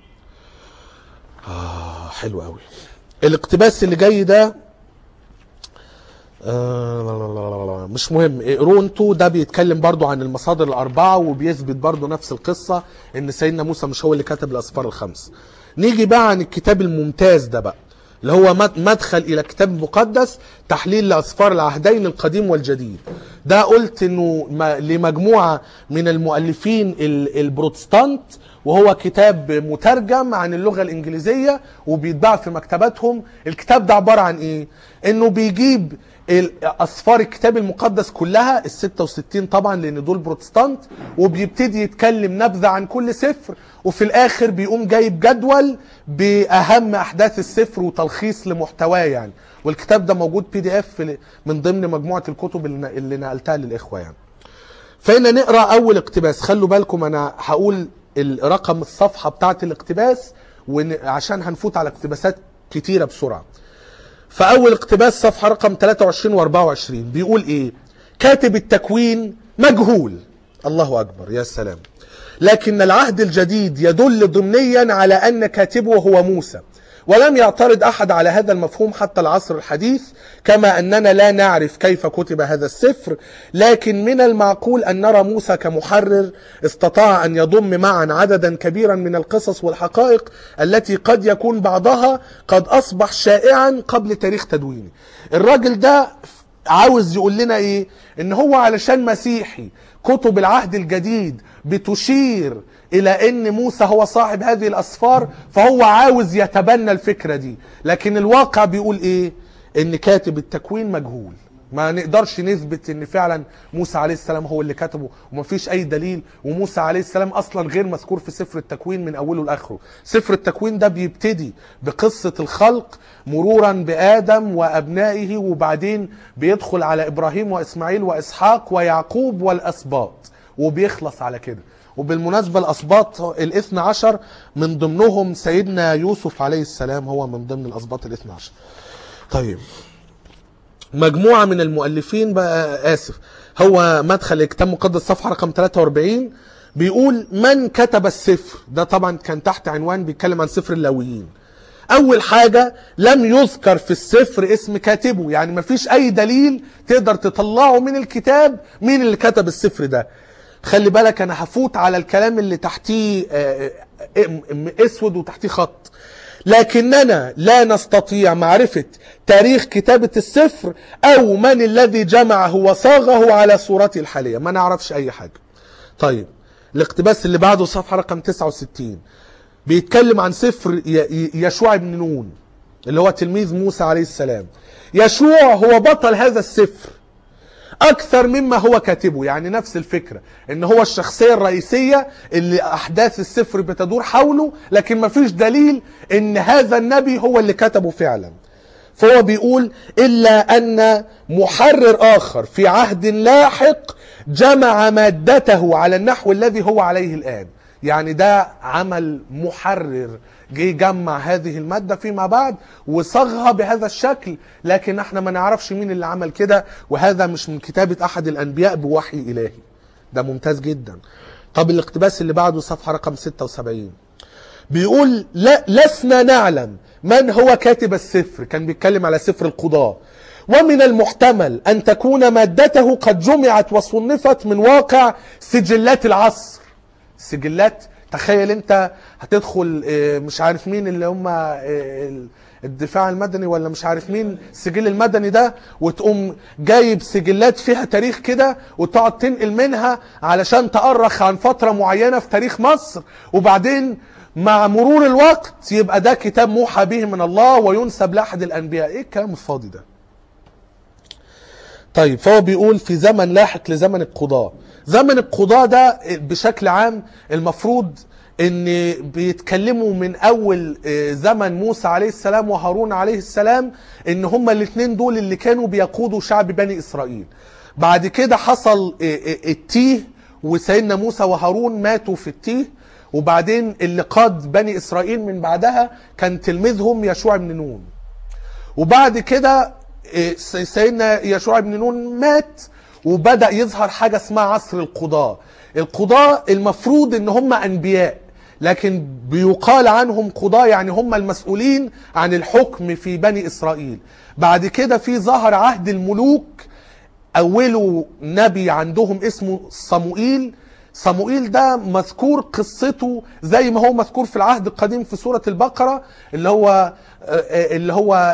آه حلو قوي الاقتباس اللي جاي ده آه لا لا لا لا لا. مش مهم اقروا انتوا ده بيتكلم برضو عن المصادر الأربعة وبيثبت برضو نفس القصة إن سيدنا موسى مش هو اللي كتب الأسفار الخمس نيجي بقى عن الكتاب الممتاز ده بقى اللي هو مد- مدخل إلى كتاب مقدس تحليل لأسفار العهدين القديم والجديد ده قلت إنه ما- لمجموعة من المؤلفين ال- البروتستانت وهو كتاب مترجم عن اللغة الإنجليزية وبيتباع في مكتباتهم الكتاب ده عبارة عن إيه؟ إنه بيجيب ال- أسفار الكتاب المقدس كلها ال 66 طبعا لأن دول بروتستانت وبيبتدي يتكلم نبذة عن كل سفر وفي الآخر بيقوم جايب جدول بأهم أحداث السفر وتلخيص لمحتواه يعني والكتاب ده موجود بي دي اف من ضمن مجموعة الكتب اللي اللي نقلتها للإخوة يعني فإن نقرأ أول اقتباس خلوا بالكم أنا هقول ال- رقم الصفحة بتاعة الاقتباس ون- عشان هنفوت على اقتباسات كتيرة بسرعة فأول اقتباس صفحة رقم 23 و 24 بيقول إيه كاتب التكوين مجهول الله أكبر يا سلام لكن العهد الجديد يدل ضمنيا على أن كاتبه هو موسى ولم يعترض أحد على هذا المفهوم حتى العصر الحديث كما أننا لا نعرف كيف كتب هذا السفر لكن من المعقول أن نرى موسى كمحرر استطاع أن يضم معا عددا كبيرا من القصص والحقائق التي قد يكون بعضها قد أصبح شائعا قبل تاريخ تدوينه الراجل ده عاوز يقول لنا ايه ان هو علشان مسيحي كتب العهد الجديد بتشير الى ان موسى هو صاحب هذه الاسفار فهو عاوز يتبنى الفكرة دي لكن الواقع بيقول ايه ان كاتب التكوين مجهول ما نقدرش نثبت ان فعلا موسى عليه السلام هو اللي كتبه ومفيش اي دليل وموسى عليه السلام اصلا غير مذكور في سفر التكوين من اوله لاخره سفر التكوين ده بيبتدي بقصة الخلق مرورا بادم وابنائه وبعدين بيدخل على ابراهيم واسماعيل واسحاق ويعقوب والاسباط وبيخلص على كده وبالمناسبة الأسباط الاثنى عشر من ضمنهم سيدنا يوسف عليه السلام هو من ضمن الأسباط الاثنى عشر طيب مجموعة من المؤلفين بقى آسف هو مدخل الكتاب المقدس صفحة رقم 43 بيقول من كتب السفر ده طبعا كان تحت عنوان بيتكلم عن سفر اللاويين أول حاجة لم يذكر في السفر اسم كاتبه يعني مفيش أي دليل تقدر تطلعه من الكتاب مين اللي كتب السفر ده خلي بالك أنا هفوت على الكلام اللي تحتيه آه، آه، آه، اسود وتحتيه خط لكننا لا نستطيع معرفة تاريخ كتابة السفر أو من الذي جمعه وصاغه على صورته الحالية ما نعرفش أي حاجة طيب الاقتباس اللي بعده صفحة رقم 69 بيتكلم عن سفر ي- ي- يشوع بن نون اللي هو تلميذ موسى عليه السلام يشوع هو بطل هذا السفر اكثر مما هو كاتبه يعني نفس الفكره ان هو الشخصيه الرئيسيه اللي احداث السفر بتدور حوله لكن مفيش دليل ان هذا النبي هو اللي كتبه فعلا فهو بيقول الا ان محرر اخر في عهد لاحق جمع مادته على النحو الذي هو عليه الان يعني ده عمل محرر جه جمع هذه المادة فيما بعد وصاغها بهذا الشكل لكن احنا ما نعرفش مين اللي عمل كده وهذا مش من كتابة احد الانبياء بوحي الهي ده ممتاز جدا طب الاقتباس اللي بعده صفحة رقم 76 بيقول لا لسنا نعلم من هو كاتب السفر كان بيتكلم على سفر القضاء ومن المحتمل أن تكون مادته قد جمعت وصنفت من واقع سجلات العصر سجلات تخيل انت هتدخل اه، مش عارف مين اللي هم اه، الدفاع المدني ولا مش عارف مين السجل المدني ده وتقوم جايب سجلات فيها تاريخ كده وتقعد تنقل منها علشان تأرخ عن فترة معينة في تاريخ مصر وبعدين مع مرور الوقت يبقى ده كتاب موحى به من الله وينسب لأحد الأنبياء ايه الكلام الفاضي ده طيب فهو بيقول في زمن لاحق لزمن القضاء زمن القضاء ده بشكل عام المفروض ان بيتكلموا من اول آه، زمن موسى عليه السلام وهارون عليه السلام ان هما الاثنين دول اللي كانوا بيقودوا شعب بني اسرائيل بعد كده حصل آه، آه، التيه وسيدنا موسى وهارون ماتوا في التيه وبعدين اللي قاد بني اسرائيل من بعدها كان تلميذهم يشوع بن نون وبعد كده إيه، س- سيدنا يشوع بن نون مات وبدأ يظهر حاجة اسمها عصر القضاء القضاء المفروض ان هم انبياء لكن بيقال عنهم قضاة يعني هم المسؤولين عن الحكم في بني اسرائيل بعد كده في ظهر عهد الملوك اوله نبي عندهم اسمه صموئيل صموئيل ده مذكور قصته زي ما هو مذكور في العهد القديم في سورة البقرة اللي هو اللي هو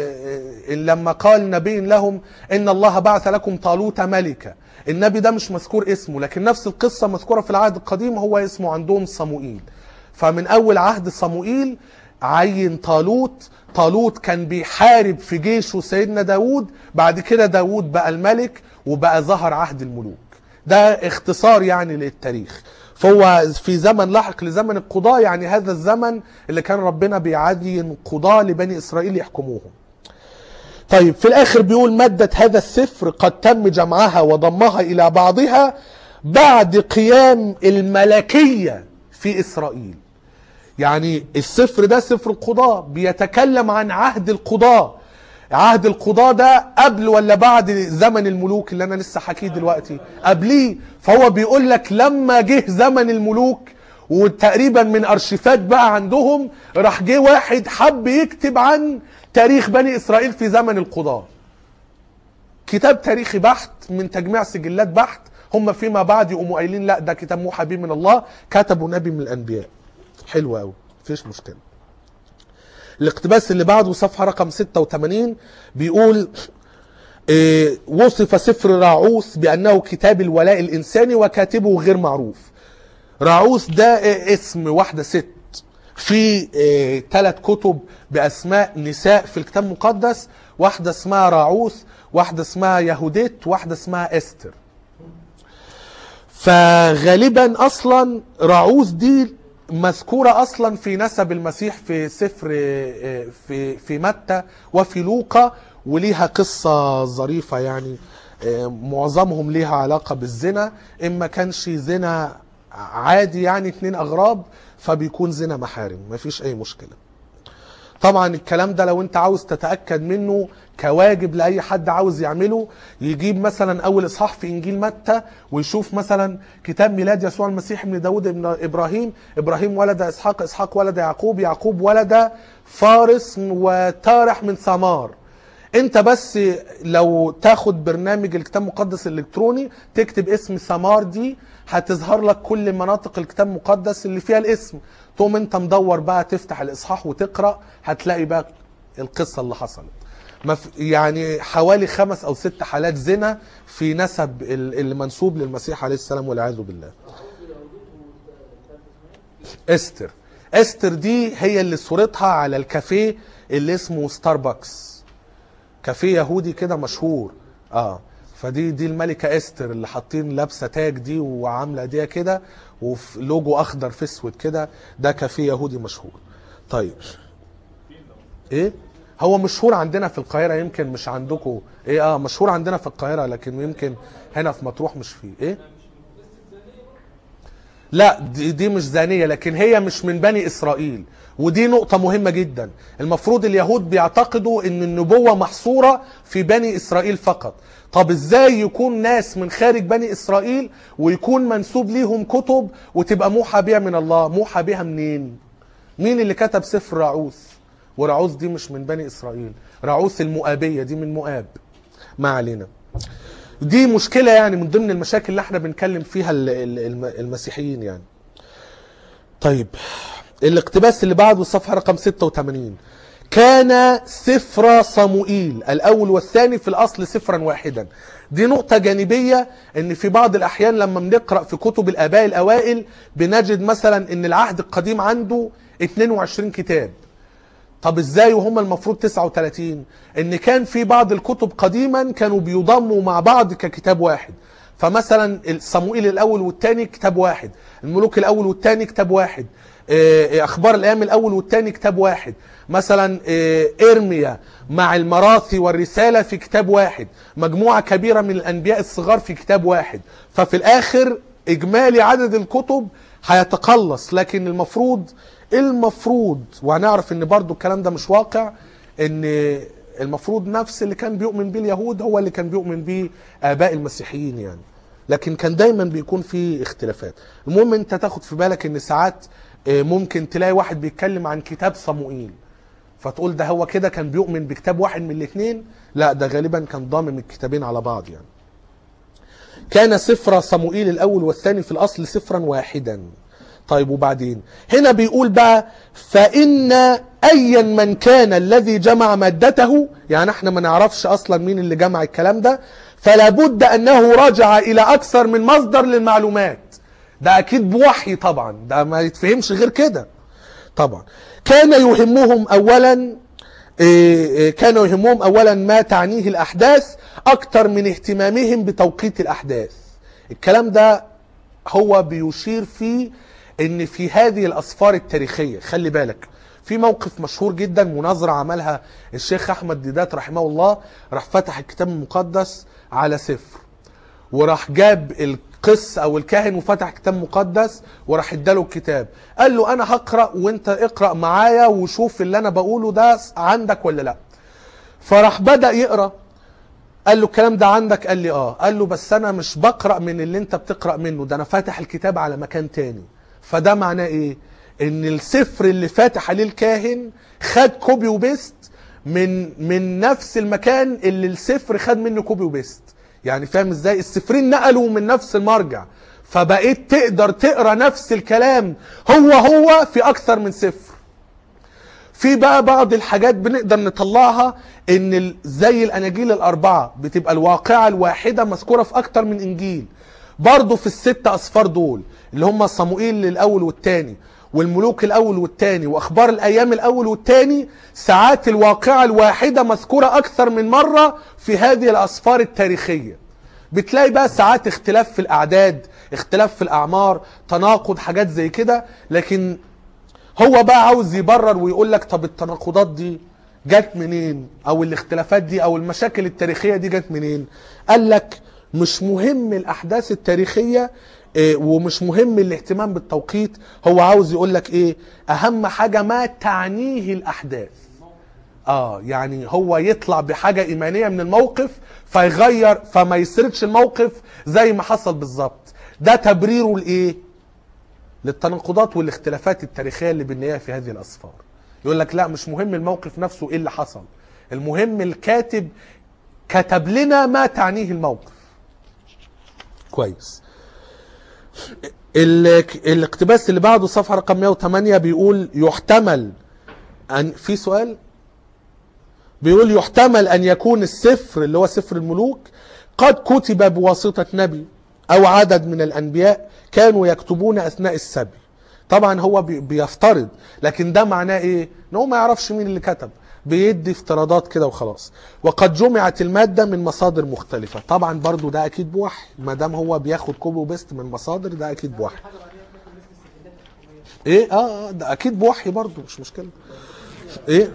لما قال نبي لهم ان الله بعث لكم طالوت ملكا النبي ده مش مذكور اسمه لكن نفس القصة مذكورة في العهد القديم هو اسمه عندهم صموئيل فمن اول عهد صموئيل عين طالوت طالوت كان بيحارب في جيشه سيدنا داود بعد كده داود بقى الملك وبقى ظهر عهد الملوك ده اختصار يعني للتاريخ فهو في زمن لاحق لزمن القضاء يعني هذا الزمن اللي كان ربنا بيعين قضاة لبني إسرائيل يحكموهم طيب في الآخر بيقول مادة هذا السفر قد تم جمعها وضمها إلى بعضها بعد قيام الملكية في إسرائيل يعني السفر ده سفر القضاء بيتكلم عن عهد القضاء عهد القضاء ده قبل ولا بعد زمن الملوك اللي انا لسه حكيه دلوقتي قبليه فهو بيقول لك لما جه زمن الملوك وتقريبا من ارشيفات بقى عندهم راح جه واحد حب يكتب عن تاريخ بني اسرائيل في زمن القضاء كتاب تاريخي بحت من تجميع سجلات بحت هم فيما بعد يقوموا قايلين لا ده كتاب موحى به من الله كتبه نبي من الانبياء حلو قوي مفيش مشكله الاقتباس اللي بعده صفحه رقم 86 بيقول إيه، وصف سفر راعوث بانه كتاب الولاء الانساني وكاتبه غير معروف راعوث ده إيه، اسم واحده ست في ثلاث كتب باسماء نساء في الكتاب المقدس واحده اسمها راعوث واحده اسمها يهوديت واحده اسمها استر فغالبا اصلا راعوث دي مذكورة أصلا في نسب المسيح في سفر في في متى وفي لوقا وليها قصة ظريفة يعني معظمهم ليها علاقة بالزنا إما كانش زنا عادي يعني اتنين أغراب فبيكون زنا محارم مفيش أي مشكلة طبعا الكلام ده لو انت عاوز تتاكد منه كواجب لاي حد عاوز يعمله يجيب مثلا اول اصحاح في انجيل متى ويشوف مثلا كتاب ميلاد يسوع المسيح ابن داود ابن ابراهيم ابراهيم ولد اسحاق اسحاق ولد يعقوب يعقوب ولد فارس وتارح من ثمار انت بس لو تاخد برنامج الكتاب المقدس الالكتروني تكتب اسم ثمار دي هتظهر لك كل مناطق الكتاب المقدس اللي فيها الاسم تقوم انت مدور بقى تفتح الاصحاح وتقرا هتلاقي بقى القصه اللي حصلت مف- يعني حوالي خمس او ست حالات زنا في نسب ال- اللي منسوب للمسيح عليه السلام والعياذ بالله استر استر دي هي اللي صورتها على الكافيه اللي اسمه ستاربكس كافيه يهودي كده مشهور اه فدي دي الملكه استر اللي حاطين لابسه تاج دي وعامله ايديها كده وفي لوجو اخضر في اسود كده ده كافيه يهودي مشهور طيب ايه هو مشهور عندنا في القاهره يمكن مش عندكم ايه اه مشهور عندنا في القاهره لكن يمكن هنا في مطروح مش فيه ايه لا دي, دي مش زانية لكن هي مش من بني إسرائيل ودي نقطة مهمة جدا المفروض اليهود بيعتقدوا ان النبوة محصورة في بني إسرائيل فقط طب ازاي يكون ناس من خارج بني إسرائيل ويكون منسوب ليهم كتب وتبقى موحى بها من الله موحى بها منين مين اللي كتب سفر راعوث وراعوث دي مش من بني إسرائيل راعوث المؤابية دي من مؤاب ما علينا دي مشكلة يعني من ضمن المشاكل اللي احنا بنتكلم فيها ال- ال- الم- المسيحيين يعني طيب الاقتباس اللي بعده الصفحة رقم 86 كان سفر صموئيل الأول والثاني في الأصل سفرا واحدا دي نقطة جانبية ان في بعض الأحيان لما بنقرأ في كتب الآباء الأوائل بنجد مثلا ان العهد القديم عنده 22 كتاب طب ازاي وهم المفروض 39 ان كان في بعض الكتب قديما كانوا بيضموا مع بعض ككتاب واحد فمثلا صموئيل الاول والثاني كتاب واحد الملوك الاول والثاني كتاب واحد آه، اخبار الايام الاول والثاني كتاب واحد مثلا آه، ارميا مع المراثي والرساله في كتاب واحد مجموعه كبيره من الانبياء الصغار في كتاب واحد ففي الاخر اجمالي عدد الكتب هيتقلص لكن المفروض المفروض وهنعرف ان برضو الكلام ده مش واقع ان المفروض نفس اللي كان بيؤمن بيه اليهود هو اللي كان بيؤمن بيه اباء المسيحيين يعني لكن كان دايما بيكون في اختلافات المهم انت تاخد في بالك ان ساعات آه، ممكن تلاقي واحد بيتكلم عن كتاب صموئيل فتقول ده هو كده كان بيؤمن بكتاب واحد من الاثنين لا ده غالبا كان ضامن الكتابين على بعض يعني كان سفر صموئيل الاول والثاني في الاصل سفرا واحدا طيب وبعدين هنا بيقول بقى فان ايا من كان الذي جمع مادته يعني احنا ما نعرفش اصلا مين اللي جمع الكلام ده فلا بد انه رجع الى اكثر من مصدر للمعلومات ده اكيد بوحي طبعا ده ما يتفهمش غير كده طبعا كان يهمهم اولا إيه، إيه، كان يهمهم اولا ما تعنيه الاحداث اكتر من اهتمامهم بتوقيت الاحداث الكلام ده هو بيشير فيه ان في هذه الاسفار التاريخيه خلي بالك في موقف مشهور جدا مناظره عملها الشيخ احمد ديدات رحمه الله راح فتح الكتاب المقدس على سفر وراح جاب القس او الكاهن وفتح كتاب مقدس وراح اداله الكتاب قال له انا هقرا وانت اقرا معايا وشوف اللي انا بقوله ده عندك ولا لا فراح بدا يقرا قال له الكلام ده عندك قال لي اه قال له بس انا مش بقرا من اللي انت بتقرا منه ده انا فاتح الكتاب على مكان تاني فده معناه ايه ان السفر اللي فاتح عليه الكاهن خد كوبي وبيست من من نفس المكان اللي السفر خد منه كوبي وبيست يعني فاهم ازاي السفرين نقلوا من نفس المرجع فبقيت تقدر تقرا نفس الكلام هو هو في اكثر من سفر في بقى بعض الحاجات بنقدر نطلعها ان ال- زي الاناجيل الاربعه بتبقى الواقعه الواحده مذكوره في اكتر من انجيل برضه في الست اصفار دول اللي هم صموئيل الاول والثاني والملوك الاول والثاني واخبار الايام الاول والثاني ساعات الواقعه الواحده مذكوره اكثر من مره في هذه الاسفار التاريخيه بتلاقي بقى ساعات اختلاف في الاعداد اختلاف في الاعمار تناقض حاجات زي كده لكن هو بقى عاوز يبرر ويقول لك طب التناقضات دي جت منين او الاختلافات دي او المشاكل التاريخيه دي جت منين قال لك مش مهم الاحداث التاريخيه إيه، ومش مهم الاهتمام بالتوقيت هو عاوز يقول لك ايه اهم حاجه ما تعنيه الاحداث اه يعني هو يطلع بحاجه ايمانيه من الموقف فيغير فما يسردش الموقف زي ما حصل بالظبط ده تبريره لايه للتناقضات والاختلافات التاريخيه اللي بنلاقيها في هذه الاسفار يقول لك لا مش مهم الموقف نفسه ايه اللي حصل المهم الكاتب كتب لنا ما تعنيه الموقف كويس ال- الاقتباس اللي بعده صفحه رقم 108 بيقول يحتمل ان في سؤال بيقول يحتمل ان يكون السفر اللي هو سفر الملوك قد كتب بواسطه نبي او عدد من الانبياء كانوا يكتبون اثناء السبي طبعا هو بي- بيفترض لكن ده معناه ايه ان هو ما يعرفش مين اللي كتب بيدي افتراضات كده وخلاص وقد جمعت المادة من مصادر مختلفة طبعا برضو ده اكيد بوحي ما دام هو بياخد كوبي وبيست من مصادر ده اكيد بوحي ايه اه آه، ده اكيد بوحي برضو مش مشكلة ايه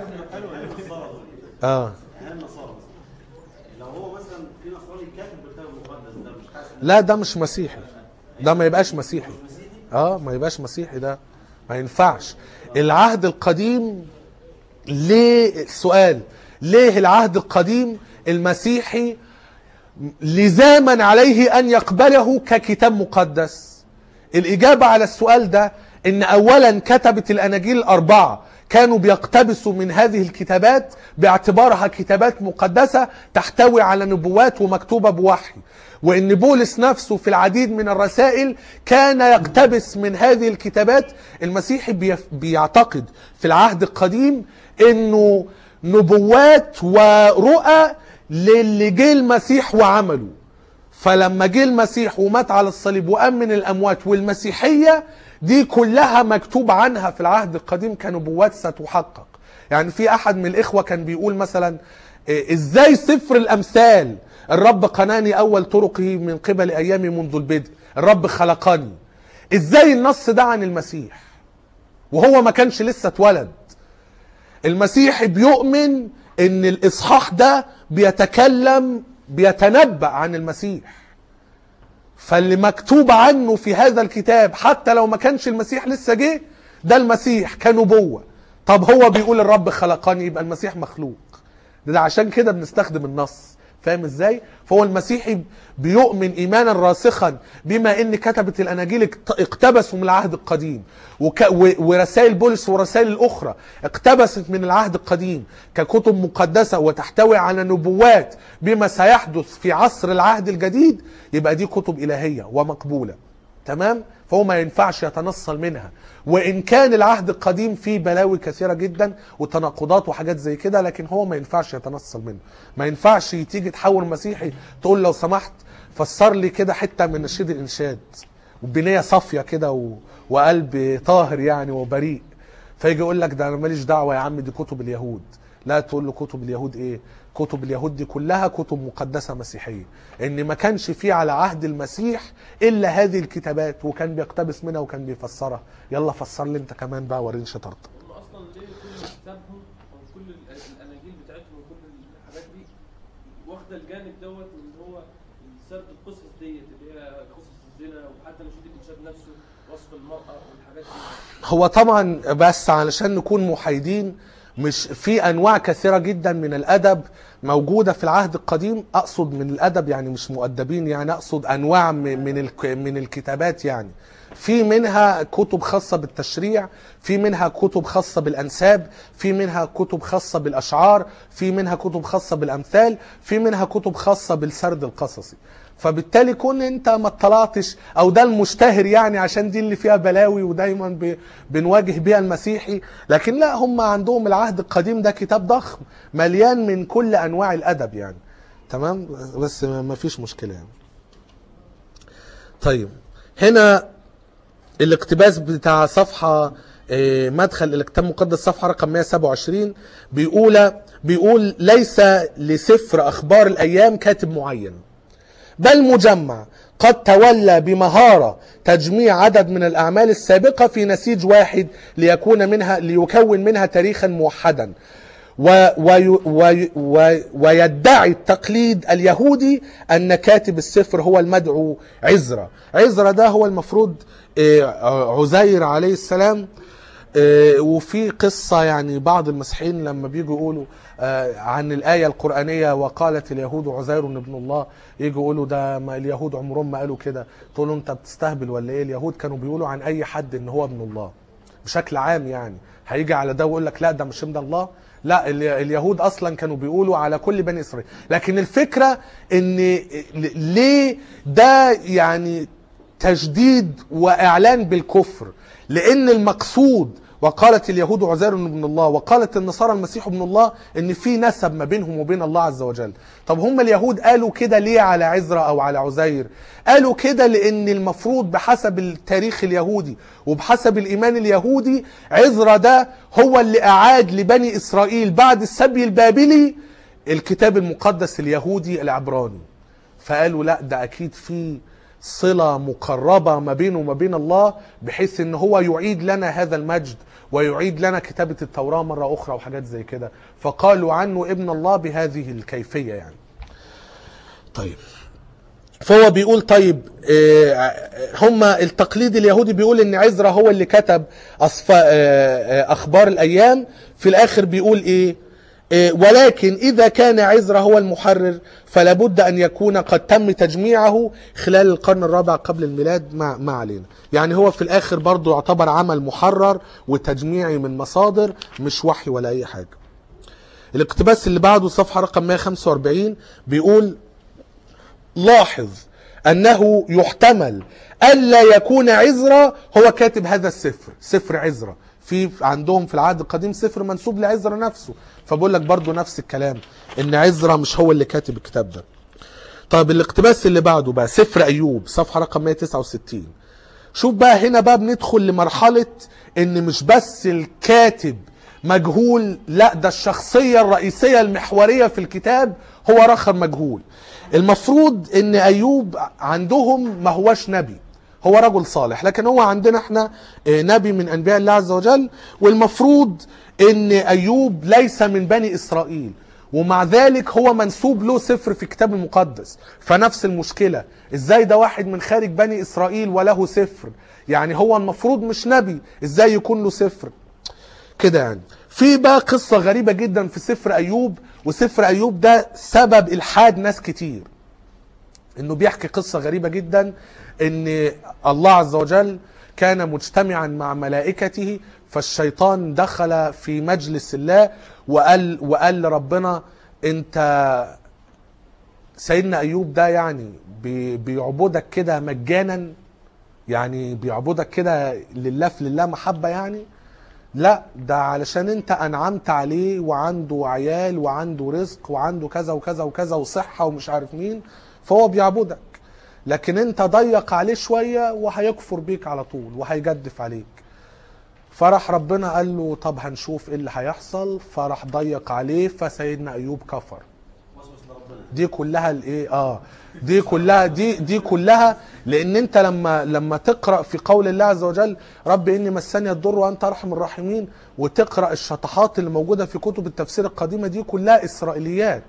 اه هل نصارى لو هو مثلا في نصراني كاتب بالكتاب المقدس ده مش حاسس لا ده مش مسيحي ده ما يبقاش مسيحي مسيحي اه ما يبقاش مسيحي ده ما ينفعش العهد القديم ليه السؤال ليه العهد القديم المسيحي لزاما عليه ان يقبله ككتاب مقدس الاجابه على السؤال ده ان اولا كتبه الاناجيل الاربعه كانوا بيقتبسوا من هذه الكتابات باعتبارها كتابات مقدسه تحتوي على نبوات ومكتوبه بوحي وان بولس نفسه في العديد من الرسائل كان يقتبس من هذه الكتابات المسيحي بيف- بيعتقد في العهد القديم انه نبوات ورؤى للي جه المسيح وعمله فلما جه المسيح ومات على الصليب وقام من الاموات والمسيحيه دي كلها مكتوب عنها في العهد القديم كنبوات ستحقق يعني في احد من الاخوه كان بيقول مثلا إيه، ازاي سفر الامثال الرب قناني اول طرقه من قبل ايامي منذ البدء الرب خلقني ازاي النص ده عن المسيح وهو ما كانش لسه اتولد المسيحي بيؤمن ان الاصحاح ده بيتكلم بيتنبأ عن المسيح فاللي مكتوب عنه في هذا الكتاب حتى لو ما كانش المسيح لسه جه ده المسيح كنبوة طب هو بيقول الرب خلقني يبقى المسيح مخلوق ده, ده عشان كده بنستخدم النص فاهم ازاي فهو المسيحي بيؤمن ايمانا راسخا بما ان كتبه الاناجيل اقت- اقتبسوا من العهد القديم وك... و... ورسائل بولس ورسائل الاخرى اقتبست من العهد القديم ككتب مقدسه وتحتوي على نبوات بما سيحدث في عصر العهد الجديد يبقى دي كتب الهيه ومقبوله تمام فهو ما ينفعش يتنصل منها وان كان العهد القديم فيه بلاوي كثيره جدا وتناقضات وحاجات زي كده لكن هو ما ينفعش يتنصل منه ما ينفعش تيجي تحول مسيحي تقول لو سمحت فسر لي كده حته من نشيد الانشاد وبنيه صافيه كده و... وقلب طاهر يعني وبريء فيجي يقول لك ده انا ماليش دعوه يا عم دي كتب اليهود لا تقول له كتب اليهود ايه كتب اليهود دي كلها كتب مقدسه مسيحيه ان ما كانش في على عهد المسيح الا هذه الكتابات وكان بيقتبس منها وكان بيفسرها يلا فسر لي انت كمان بقى وريني شطارتك هم اصلا ليه كل كتابهم او كل ال- الاناجيل بتاعتهم وكل الحاجات دي واخده الجانب دوت ان هو سرد القصص ديت اللي هي قصص الزنا وحتى نشيد الانشاد نفسه وصف المراه والحاجات دي هو طبعا بس علشان نكون محايدين مش في انواع كثيره جدا من الادب موجوده في العهد القديم اقصد من الادب يعني مش مؤدبين يعني اقصد انواع م- من الك- من الكتابات يعني في منها كتب خاصه بالتشريع في منها كتب خاصه بالانساب في منها كتب خاصه بالاشعار في منها كتب خاصه بالامثال في منها كتب خاصه بالسرد القصصي فبالتالي كون انت ما اطلعتش او ده المشتهر يعني عشان دي اللي فيها بلاوي ودايما ب- بنواجه بيها المسيحي لكن لا هم عندهم العهد القديم ده كتاب ضخم مليان من كل انواع الادب يعني تمام بس ما ما فيش مشكله يعني طيب هنا الاقتباس بتاع صفحة آه، مدخل إلى الكتاب المقدس صفحة رقم 127 بيقول بيقول ليس لسفر أخبار الأيام كاتب معين بل مجمع قد تولى بمهارة تجميع عدد من الأعمال السابقة في نسيج واحد ليكون منها ليكون منها تاريخا موحدا و وي وي وي ويدعي التقليد اليهودي أن كاتب السفر هو المدعو عزرا عزرا ده هو المفروض آه، عزير عليه السلام آه، وفي قصة يعني بعض المسيحيين لما بيجوا يقولوا آه، عن الآية القرآنية وقالت اليهود عزير ابن الله يجوا يقولوا ده ما اليهود عمرهم ما قالوا كده تقول له انت بتستهبل ولا ايه اليهود كانوا بيقولوا عن اي حد ان هو ابن الله بشكل عام يعني هيجي على ده ويقول لك لا ده مش ابن الله لا ال- اليهود اصلا كانوا بيقولوا على كل بني اسرائيل لكن الفكره ان ليه ده يعني تجديد واعلان بالكفر لان المقصود وقالت اليهود عزير ابن الله وقالت النصارى المسيح ابن الله ان في نسب ما بينهم وبين الله عز وجل طب هم اليهود قالوا كده ليه على عزرا او على عزير قالوا كده لان المفروض بحسب التاريخ اليهودي وبحسب الايمان اليهودي عزرا ده هو اللي اعاد لبني اسرائيل بعد السبي البابلي الكتاب المقدس اليهودي العبراني فقالوا لا ده اكيد في صلة مقربة ما بينه وما بين الله بحيث ان هو يعيد لنا هذا المجد ويعيد لنا كتابة التوراة مرة اخرى وحاجات زي كده فقالوا عنه ابن الله بهذه الكيفية يعني طيب فهو بيقول طيب آه، هم التقليد اليهودي بيقول ان عزرا هو اللي كتب أصف... آه، آه، اخبار الايام في الاخر بيقول ايه آه، ولكن اذا كان عزرا هو المحرر فلا بد ان يكون قد تم تجميعه خلال القرن الرابع قبل الميلاد ما, ما علينا يعني هو في الاخر برضه يعتبر عمل محرر وتجميعي من مصادر مش وحي ولا اي حاجه الاقتباس اللي بعده صفحه رقم 145 بيقول لاحظ أنه يحتمل ألا يكون عزرا هو كاتب هذا السفر سفر عزرا في عندهم في العهد القديم سفر منسوب لعزرا نفسه فبقول لك برضو نفس الكلام ان عزرا مش هو اللي كاتب الكتاب ده طيب الاقتباس اللي بعده بقى سفر ايوب صفحه رقم 169 شوف بقى هنا بقى بندخل لمرحله ان مش بس الكاتب مجهول لا ده الشخصيه الرئيسيه المحوريه في الكتاب هو رخر مجهول المفروض ان ايوب عندهم ما هوش نبي هو رجل صالح لكن هو عندنا احنا آه، نبي من انبياء الله عز وجل والمفروض ان ايوب ليس من بني اسرائيل ومع ذلك هو منسوب له سفر في الكتاب المقدس فنفس المشكلة ازاي ده واحد من خارج بني اسرائيل وله سفر يعني هو المفروض مش نبي ازاي يكون له سفر كده يعني في بقى قصة غريبة جدا في سفر أيوب وسفر أيوب ده سبب إلحاد ناس كتير إنه بيحكي قصة غريبة جدا إن الله عز وجل كان مجتمعا مع ملائكته فالشيطان دخل في مجلس الله وقال وقال لربنا أنت سيدنا أيوب ده يعني بي- بيعبدك كده مجانا يعني بيعبدك كده لله في لله محبة يعني لا ده علشان انت انعمت عليه وعنده عيال وعنده رزق وعنده كذا وكذا وكذا وصحة ومش عارف مين فهو بيعبدك لكن انت ضيق عليه شوية وهيكفر بيك على طول وهيجدف عليك فراح ربنا قال له طب هنشوف ايه اللي هيحصل فراح ضيق عليه فسيدنا ايوب كفر وسوس لربنا دي كلها الايه اه دي كلها دي دي كلها لان انت لما لما تقرا في قول الله عز وجل رب اني مسني الضر وانت ارحم الراحمين وتقرا الشطحات اللي موجوده في كتب التفسير القديمه دي كلها اسرائيليات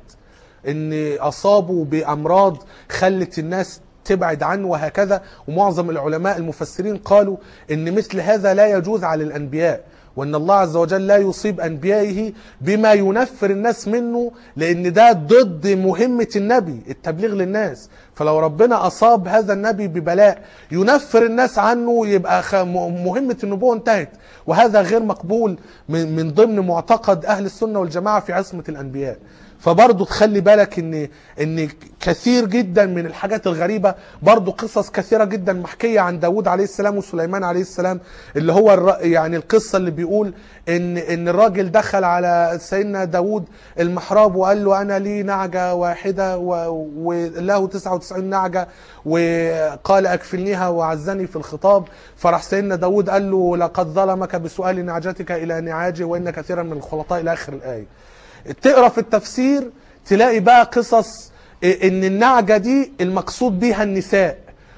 ان اصابوا بامراض خلت الناس تبعد عنه وهكذا ومعظم العلماء المفسرين قالوا ان مثل هذا لا يجوز على الانبياء وان الله عز وجل لا يصيب انبيائه بما ينفر الناس منه لان ده ضد مهمه النبي التبليغ للناس فلو ربنا اصاب هذا النبي ببلاء ينفر الناس عنه يبقى خ- م- مهمه النبوه انتهت وهذا غير مقبول من من ضمن معتقد اهل السنه والجماعه في عصمه الانبياء فبرضه تخلي بالك ان ان كثير جدا من الحاجات الغريبه برضه قصص كثيره جدا محكيه عن داوود عليه السلام وسليمان عليه السلام اللي هو الر- يعني القصه اللي بيقول ان ان الراجل دخل على سيدنا داوود المحراب وقال له انا لي نعجه واحده و- وله 99 نعجه وقال اكفلنيها وعزني في الخطاب فراح سيدنا داوود قال له لقد ظلمك بسؤال نعجتك الى نعاجه وان كثيرا من الخلطاء الى اخر الايه تقرا في التفسير تلاقي بقى قصص ان النعجه دي المقصود بيها النساء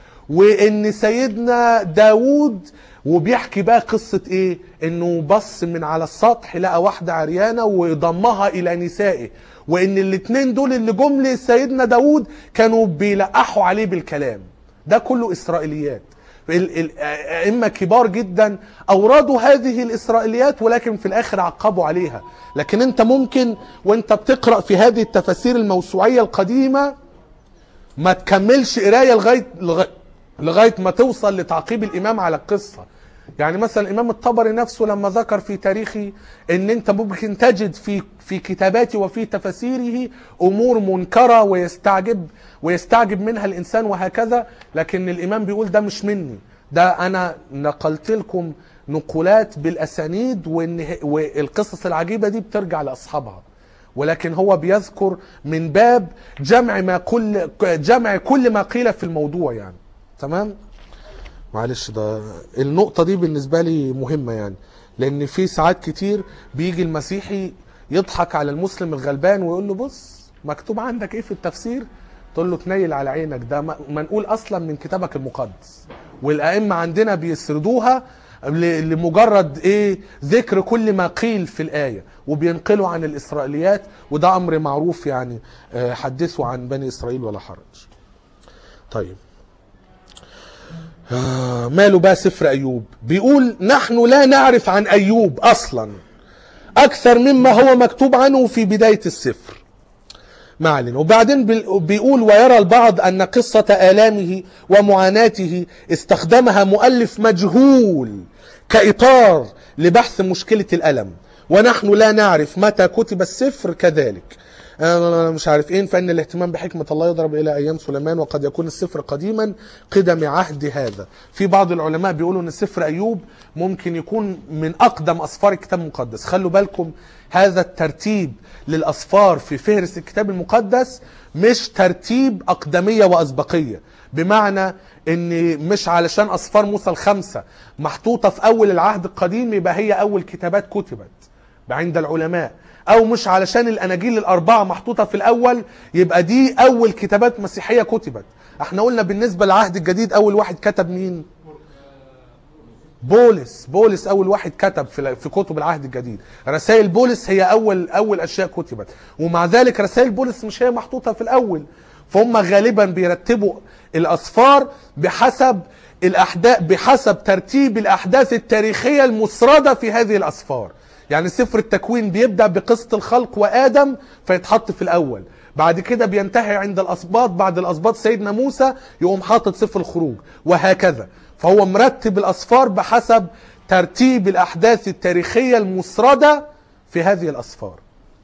وان سيدنا داوود وبيحكي بقى قصة ايه انه بص من على السطح لقى واحدة عريانة وضمها الى نسائه وان الاتنين دول اللي جم لسيدنا داوود كانوا بيلقحوا عليه بالكلام ده كله اسرائيليات ال- ال- ائمه كبار جدا اوردوا هذه الاسرائيليات ولكن في الاخر عقبوا عليها لكن انت ممكن وانت بتقرا في هذه التفاسير الموسوعيه القديمه ما تكملش قرايه لغايه لغايه لغايه ما توصل لتعقيب الامام على القصه يعني مثلا الامام الطبري نفسه لما ذكر في تاريخه ان انت ممكن تجد في في كتاباته وفي تفاسيره امور منكره ويستعجب ويستعجب منها الانسان وهكذا لكن الامام بيقول ده مش مني ده انا نقلت لكم نقولات بالاسانيد وان والقصص العجيبه دي بترجع لاصحابها ولكن هو بيذكر من باب جمع ما كل جمع كل ما قيل في الموضوع يعني تمام معلش ده النقطة دي بالنسبة لي مهمة يعني لأن في ساعات كتير بيجي المسيحي يضحك على المسلم الغلبان ويقول له بص مكتوب عندك ايه في التفسير تقول له تنيل على عينك ده م- منقول اصلا من كتابك المقدس والائمه عندنا بيسردوها ل- لمجرد ايه ذكر كل ما قيل في الايه وبينقلوا عن الاسرائيليات وده امر معروف يعني آه، حدثوا عن بني اسرائيل ولا حرج طيب آه، ماله بقى سفر أيوب بيقول نحن لا نعرف عن أيوب أصلا أكثر مما هو مكتوب عنه في بداية السفر ما علينا وبعدين بال- بيقول ويرى البعض أن قصة آلامه ومعاناته استخدمها مؤلف مجهول كإطار لبحث مشكلة الألم ونحن لا نعرف متى كتب السفر كذلك أنا مش عارف ايه فان الاهتمام بحكمه الله يضرب الى ايام سليمان وقد يكون السفر قديما قدم عهد هذا في بعض العلماء بيقولوا ان سفر ايوب ممكن يكون من اقدم اسفار الكتاب المقدس خلوا بالكم هذا الترتيب للاسفار في فهرس الكتاب المقدس مش ترتيب اقدميه واسبقيه بمعنى ان مش علشان اسفار موسى الخمسه محطوطه في اول العهد القديم يبقى هي اول كتابات كتبت عند العلماء او مش علشان الاناجيل الاربعه محطوطه في الاول يبقى دي اول كتابات مسيحيه كتبت احنا قلنا بالنسبه للعهد الجديد اول واحد كتب مين بولس بولس اول واحد كتب في في كتب العهد الجديد رسائل بولس هي اول اول اشياء كتبت ومع ذلك رسائل بولس مش هي محطوطه في الاول فهم غالبا بيرتبوا الاسفار بحسب الاحداث بحسب ترتيب الاحداث التاريخيه المسرده في هذه الاسفار يعني سفر التكوين بيبدا بقصه الخلق وادم فيتحط في الاول بعد كده بينتهي عند الاسباط بعد الاسباط سيدنا موسى يقوم حاطط سفر الخروج وهكذا فهو مرتب الاسفار بحسب ترتيب الاحداث التاريخيه المسرده في هذه الاسفار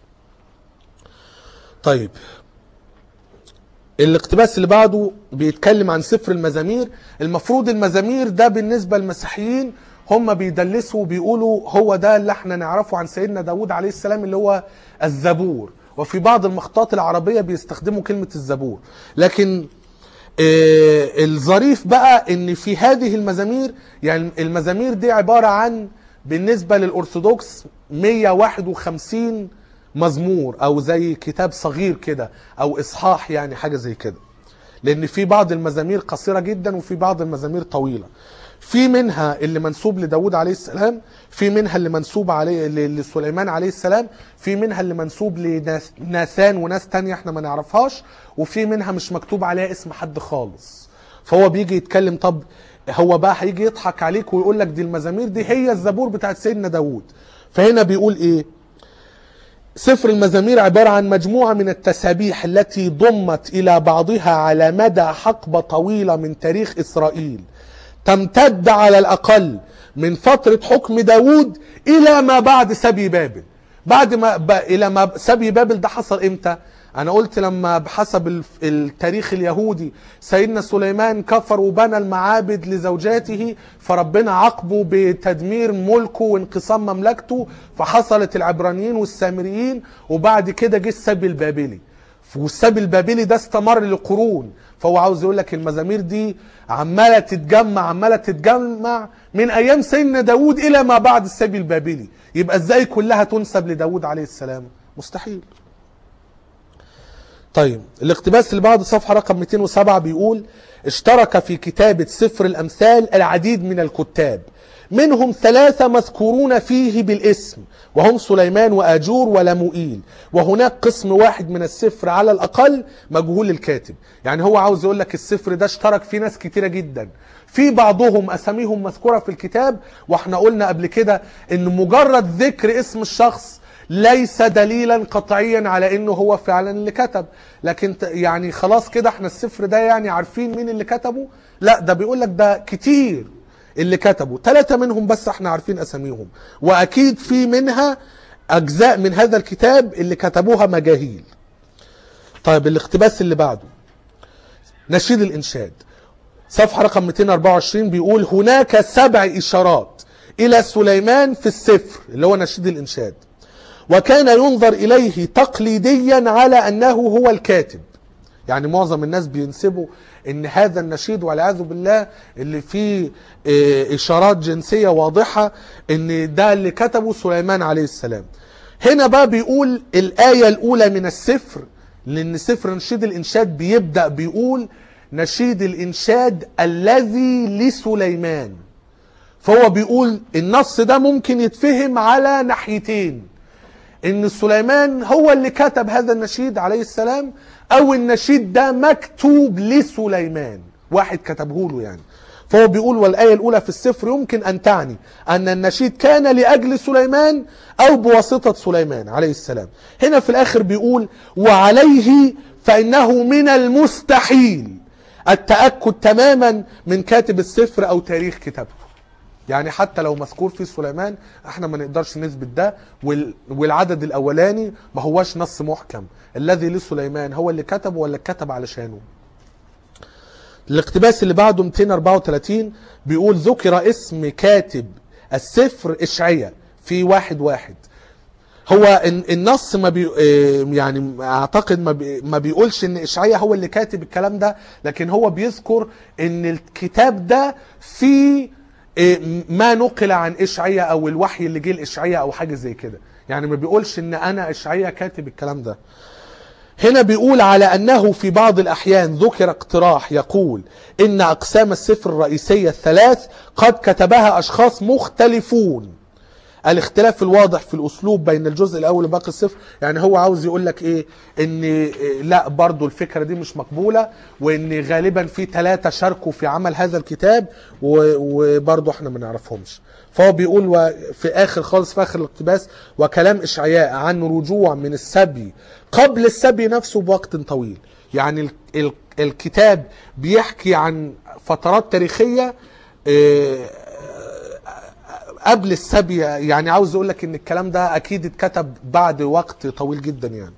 طيب الاقتباس اللي بعده بيتكلم عن سفر المزامير المفروض المزامير ده بالنسبة للمسيحيين هم بيدلسوا وبيقولوا هو ده اللي احنا نعرفه عن سيدنا داود عليه السلام اللي هو الزبور وفي بعض المخطوطات العربية بيستخدموا كلمة الزبور لكن آه، الظريف بقى ان في هذه المزامير يعني المزامير دي عبارة عن بالنسبة للأرثوذكس 151 مزمور او زي كتاب صغير كده او اصحاح يعني حاجة زي كده لان في بعض المزامير قصيرة جدا وفي بعض المزامير طويلة في منها اللي منسوب لداود عليه السلام في منها اللي منسوب عليه ل- لسليمان عليه السلام في منها اللي منسوب لناثان وناس تانية احنا ما نعرفهاش وفي منها مش مكتوب عليها اسم حد خالص فهو بيجي يتكلم طب هو بقى هيجي يضحك عليك ويقول لك دي المزامير دي هي الزبور بتاعت سيدنا داود فهنا بيقول ايه سفر المزامير عبارة عن مجموعة من التسابيح التي ضمت إلى بعضها على مدى حقبة طويلة من تاريخ إسرائيل تمتد على الأقل من فترة حكم داود إلى ما بعد سبي بابل بعد ما ب... إلى ما سبي بابل ده حصل إمتى؟ أنا قلت لما بحسب الف- التاريخ اليهودي سيدنا سليمان كفر وبنى المعابد لزوجاته فربنا عاقبه بتدمير ملكه وانقسام مملكته فحصلت العبرانيين والسامريين وبعد كده جه السبي البابلي والسبي البابلي ده استمر لقرون فهو عاوز يقول لك المزامير دي عماله تتجمع عماله تتجمع من ايام سيدنا داود الى ما بعد السبي البابلي يبقى ازاي كلها تنسب لداود عليه السلام مستحيل طيب الاقتباس اللي بعد صفحة رقم 207 بيقول اشترك في كتابة سفر الأمثال العديد من الكتاب منهم ثلاثة مذكورون فيه بالاسم وهم سليمان وآجور ولموئيل وهناك قسم واحد من السفر على الأقل مجهول الكاتب يعني هو عاوز يقول لك السفر ده اشترك فيه ناس كتيرة جدا في بعضهم أساميهم مذكورة في الكتاب واحنا قلنا قبل كده ان مجرد ذكر اسم الشخص ليس دليلا قطعيا على انه هو فعلا اللي كتب لكن ت- يعني خلاص كده احنا السفر ده يعني عارفين مين اللي كتبه لا ده بيقول لك ده كتير اللي كتبوا ثلاثة منهم بس احنا عارفين اساميهم واكيد في منها اجزاء من هذا الكتاب اللي كتبوها مجاهيل طيب الاقتباس اللي بعده نشيد الانشاد صفحة رقم 224 بيقول هناك سبع إشارات إلى سليمان في السفر اللي هو نشيد الإنشاد وكان ينظر إليه تقليديا على أنه هو الكاتب يعني معظم الناس بينسبوا ان هذا النشيد والعياذ بالله اللي فيه آه، اشارات جنسيه واضحه ان ده اللي كتبه سليمان عليه السلام هنا بقى بيقول الايه الاولى من السفر لان سفر نشيد الانشاد بيبدا بيقول نشيد الانشاد الذي لسليمان فهو بيقول النص ده ممكن يتفهم على ناحيتين ان سليمان هو اللي كتب هذا النشيد عليه السلام او النشيد ده مكتوب لسليمان واحد كتبه له يعني فهو بيقول والآية الأولى في السفر يمكن أن تعني أن النشيد كان لأجل سليمان أو بواسطة سليمان عليه السلام هنا في الآخر بيقول وعليه فإنه من المستحيل التأكد تماما من كاتب السفر أو تاريخ كتابته يعني حتى لو مذكور فيه سليمان احنا ما نقدرش نثبت ده وال- والعدد الاولاني ما هواش نص محكم الذي لسليمان هو اللي كتبه ولا كتب علشانه الاقتباس اللي بعده 234 بيقول ذكر اسم كاتب السفر اشعياء في واحد واحد هو الن- النص ما بي آه، يعني اعتقد ما, بي ما بيقولش ان اشعياء هو اللي كاتب الكلام ده لكن هو بيذكر ان الكتاب ده فيه آه، ما نقل عن اشعياء او الوحي اللي جه لاشعياء او حاجه زي كده يعني ما بيقولش ان انا اشعياء كاتب الكلام ده هنا بيقول على أنه في بعض الأحيان ذكر اقتراح يقول إن أقسام السفر الرئيسية الثلاث قد كتبها أشخاص مختلفون الاختلاف الواضح في الأسلوب بين الجزء الأول وباقي السفر يعني هو عاوز يقول لك إيه إن إيه، لا برضو الفكرة دي مش مقبولة وإن غالبا في ثلاثة شاركوا في عمل هذا الكتاب و- وبرضو احنا ما نعرفهمش فهو بيقول و- في آخر خالص في آخر الاقتباس وكلام إشعياء عن رجوع من السبي قبل السبي نفسه بوقت طويل يعني ال- ال- الكتاب بيحكي عن فترات تاريخية إيه، قبل السبي يعني عاوز اقول لك ان الكلام ده اكيد اتكتب بعد وقت طويل جدا يعني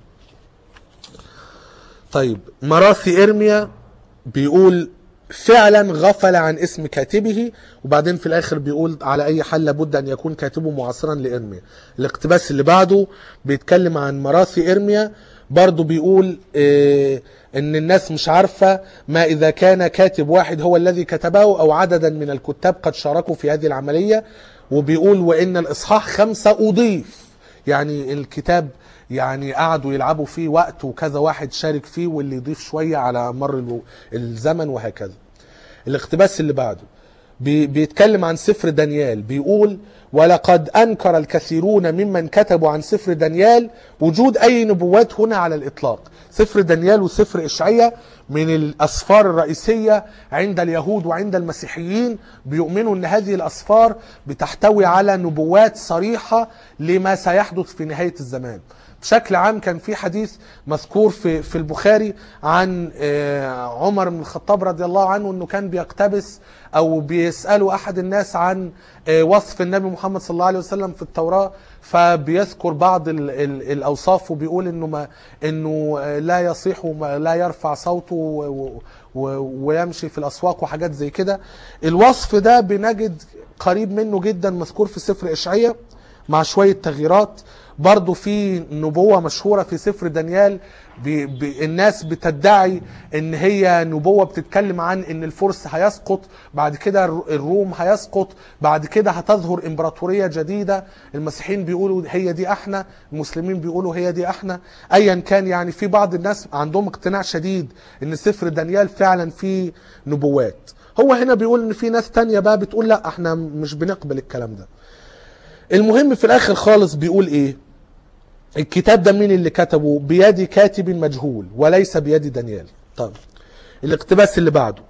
طيب مراثي ارميا بيقول فعلا غفل عن اسم كاتبه وبعدين في الاخر بيقول على اي حال لابد ان يكون كاتبه معاصرا لارميا الاقتباس اللي بعده بيتكلم عن مراثي ارميا برضه بيقول إيه ان الناس مش عارفة ما اذا كان كاتب واحد هو الذي كتبه او عددا من الكتاب قد شاركوا في هذه العملية وبيقول وان الاصحاح خمسة اضيف يعني الكتاب يعني قعدوا يلعبوا فيه وقت وكذا واحد شارك فيه واللي يضيف شوية على مر الو- الزمن وهكذا الاقتباس اللي بعده بي- بيتكلم عن سفر دانيال بيقول ولقد أنكر الكثيرون ممن كتبوا عن سفر دانيال وجود أي نبوات هنا على الإطلاق سفر دانيال وسفر إشعياء من الأسفار الرئيسية عند اليهود وعند المسيحيين بيؤمنوا أن هذه الأسفار بتحتوي على نبوات صريحة لما سيحدث في نهاية الزمان بشكل عام كان في حديث مذكور في في البخاري عن آه، عمر بن الخطاب رضي الله عنه انه كان بيقتبس او بيسالوا احد الناس عن آه، وصف النبي محمد صلى الله عليه وسلم في التوراه فبيذكر بعض ال ال الاوصاف وبيقول انه ما انه آه، لا يصيح وما لا يرفع صوته و- و- و- ويمشي في الاسواق وحاجات زي كده الوصف ده بنجد قريب منه جدا مذكور في سفر اشعياء مع شوية تغييرات برضو في نبوة مشهورة في سفر دانيال بي بي الناس بتدعي ان هي نبوة بتتكلم عن ان الفرس هيسقط بعد كده الر- الروم هيسقط بعد كده هتظهر امبراطورية جديدة المسيحيين بيقولوا هي دي احنا المسلمين بيقولوا هي دي احنا ايا كان يعني في بعض الناس عندهم اقتناع شديد ان سفر دانيال فعلا فيه نبوات هو هنا بيقول ان في ناس تانية بقى بتقول لا احنا مش بنقبل الكلام ده المهم في الاخر خالص بيقول ايه الكتاب ده مين اللي كتبه بيد كاتب مجهول وليس بيد دانيال طيب الاقتباس اللي بعده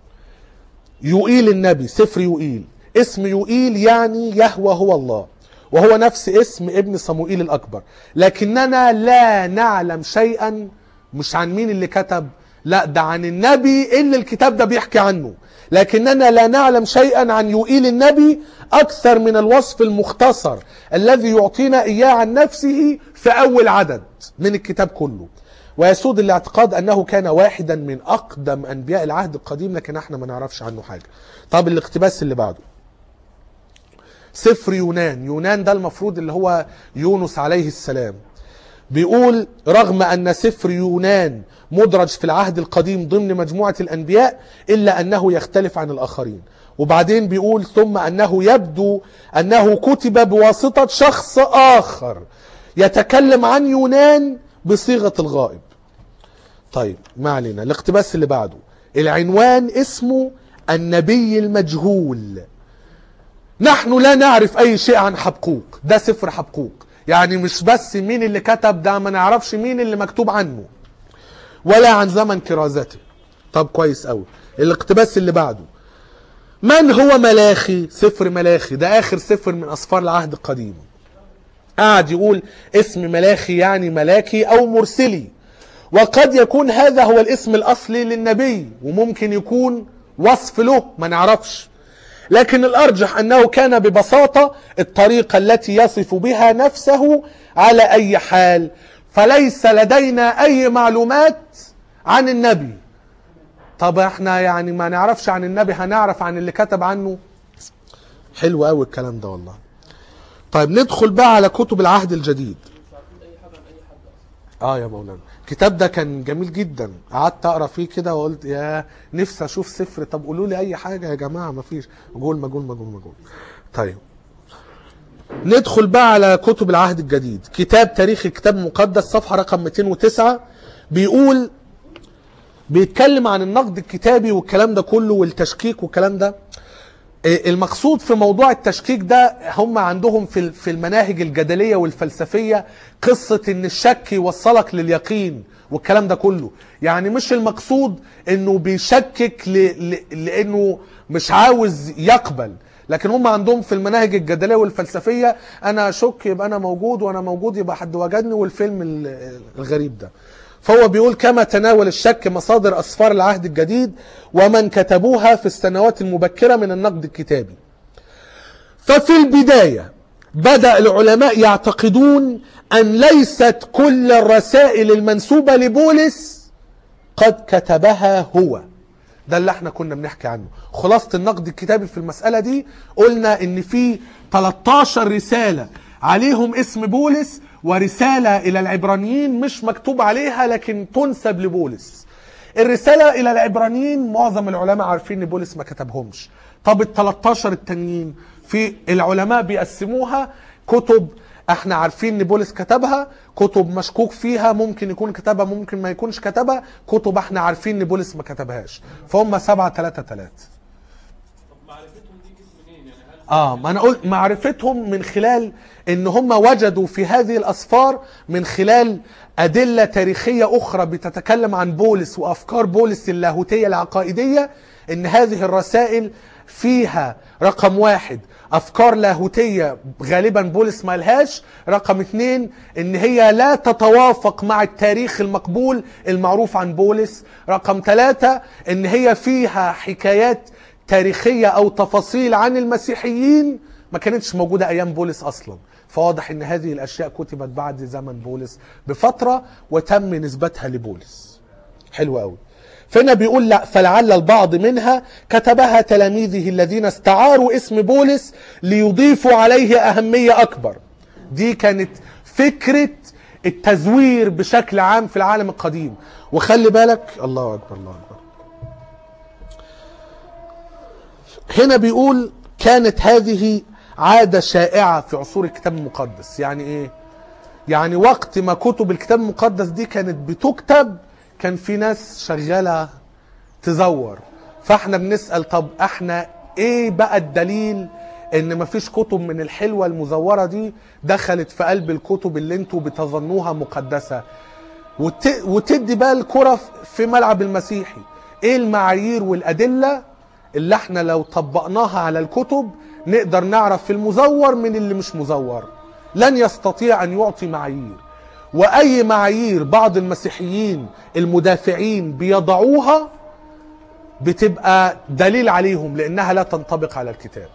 يوئيل النبي سفر يوئيل اسم يوئيل يعني يهوى هو الله وهو نفس اسم ابن صموئيل الأكبر لكننا لا نعلم شيئا مش عن مين اللي كتب لا ده عن النبي اللي الكتاب ده بيحكي عنه لكننا لا نعلم شيئا عن يوئيل النبي أكثر من الوصف المختصر الذي يعطينا إياه عن نفسه في أول عدد من الكتاب كله ويسود الاعتقاد أنه كان واحدا من أقدم أنبياء العهد القديم لكن احنا ما نعرفش عنه حاجة طب الاقتباس اللي بعده سفر يونان يونان ده المفروض اللي هو يونس عليه السلام بيقول رغم أن سفر يونان مدرج في العهد القديم ضمن مجموعة الأنبياء إلا أنه يختلف عن الآخرين وبعدين بيقول ثم أنه يبدو أنه كتب بواسطة شخص آخر يتكلم عن يونان بصيغة الغائب طيب ما علينا الاقتباس اللي بعده العنوان اسمه النبي المجهول نحن لا نعرف اي شيء عن حبقوق ده سفر حبقوق يعني مش بس مين اللي كتب ده ما نعرفش مين اللي مكتوب عنه ولا عن زمن كرازته طب كويس قوي الاقتباس اللي بعده من هو ملاخي سفر ملاخي ده اخر سفر من اسفار العهد القديم قاعد يقول اسم ملاخي يعني ملاكي او مرسلي وقد يكون هذا هو الاسم الاصلي للنبي وممكن يكون وصف له ما نعرفش لكن الارجح انه كان ببساطه الطريقه التي يصف بها نفسه على اي حال فليس لدينا اي معلومات عن النبي طب احنا يعني ما نعرفش عن النبي هنعرف عن اللي كتب عنه حلو قوي الكلام ده والله طيب ندخل بقى على كتب العهد الجديد مش عارفين اي حاجه عن اي حد اصلا اه يا مولانا الكتاب ده كان جميل جدا قعدت اقرا فيه كده وقلت يا نفسي اشوف سفر طب قولوا لي اي حاجه يا جماعه ما فيش مجول مجول مجول مجول طيب ندخل بقى على كتب العهد الجديد كتاب تاريخ الكتاب المقدس صفحه رقم 209 بيقول بيتكلم عن النقد الكتابي والكلام ده كله والتشكيك والكلام ده إيه المقصود في موضوع التشكيك ده هم عندهم في في المناهج الجدليه والفلسفيه قصه ان الشك يوصلك لليقين والكلام ده كله يعني مش المقصود انه بيشكك ل... ل... لانه مش عاوز يقبل لكن هم عندهم في المناهج الجدليه والفلسفيه انا اشك يبقى انا موجود وانا موجود يبقى حد وجدني والفيلم ال- الغريب ده فهو بيقول كما تناول الشك مصادر أسفار العهد الجديد ومن كتبوها في السنوات المبكرة من النقد الكتابي ففي البداية بدأ العلماء يعتقدون أن ليست كل الرسائل المنسوبة لبولس قد كتبها هو ده اللي احنا كنا بنحكي عنه خلاصة النقد الكتابي في المسألة دي قلنا ان في 13 رسالة عليهم اسم بولس ورسالة إلى العبرانيين مش مكتوب عليها لكن تنسب لبولس الرسالة إلى العبرانيين معظم العلماء عارفين إن بولس ما كتبهمش طب ال 13 التانيين في العلماء بيقسموها كتب احنا عارفين ان بولس كتبها كتب مشكوك فيها ممكن يكون كتبها ممكن ما يكونش كتبها كتب احنا عارفين ان بولس ما كتبهاش فهم سبعة تلاتة تلاتة طب معرفتهم دي جت منين يعني هل اه ما انا قلت معرفتهم من خلال ان هم وجدوا في هذه الاسفار من خلال ادله تاريخيه اخرى بتتكلم عن بولس وافكار بولس اللاهوتيه العقائديه ان هذه الرسائل فيها رقم واحد افكار لاهوتيه غالبا بولس ما لهاش رقم اتنين ان هي لا تتوافق مع التاريخ المقبول المعروف عن بولس رقم ثلاثة ان هي فيها حكايات تاريخية أو تفاصيل عن المسيحيين ما كانتش موجودة أيام بولس أصلا فواضح أن هذه الأشياء كتبت بعد زمن بولس بفترة وتم نسبتها لبولس حلو قوي فهنا بيقول لا فلعل البعض منها كتبها تلاميذه الذين استعاروا اسم بولس ليضيفوا عليه أهمية أكبر دي كانت فكرة التزوير بشكل عام في العالم القديم وخلي بالك الله أكبر الله أكبر هنا بيقول كانت هذه عادة شائعة في عصور الكتاب المقدس يعني ايه يعني وقت ما كتب الكتاب المقدس دي كانت بتكتب كان في ناس شغالة تزور فاحنا بنسأل طب احنا ايه بقى الدليل ان مفيش كتب من الحلوة المزورة دي دخلت في قلب الكتب اللي انتوا بتظنوها مقدسة وت... وتدي بقى الكرة في ملعب المسيحي ايه المعايير والادله اللي احنا لو طبقناها على الكتب نقدر نعرف المزور من اللي مش مزور لن يستطيع ان يعطي معايير واي معايير بعض المسيحيين المدافعين بيضعوها بتبقى دليل عليهم لانها لا تنطبق على الكتاب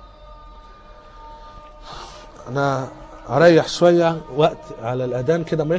انا اريح شويه وقت على الاذان كده ما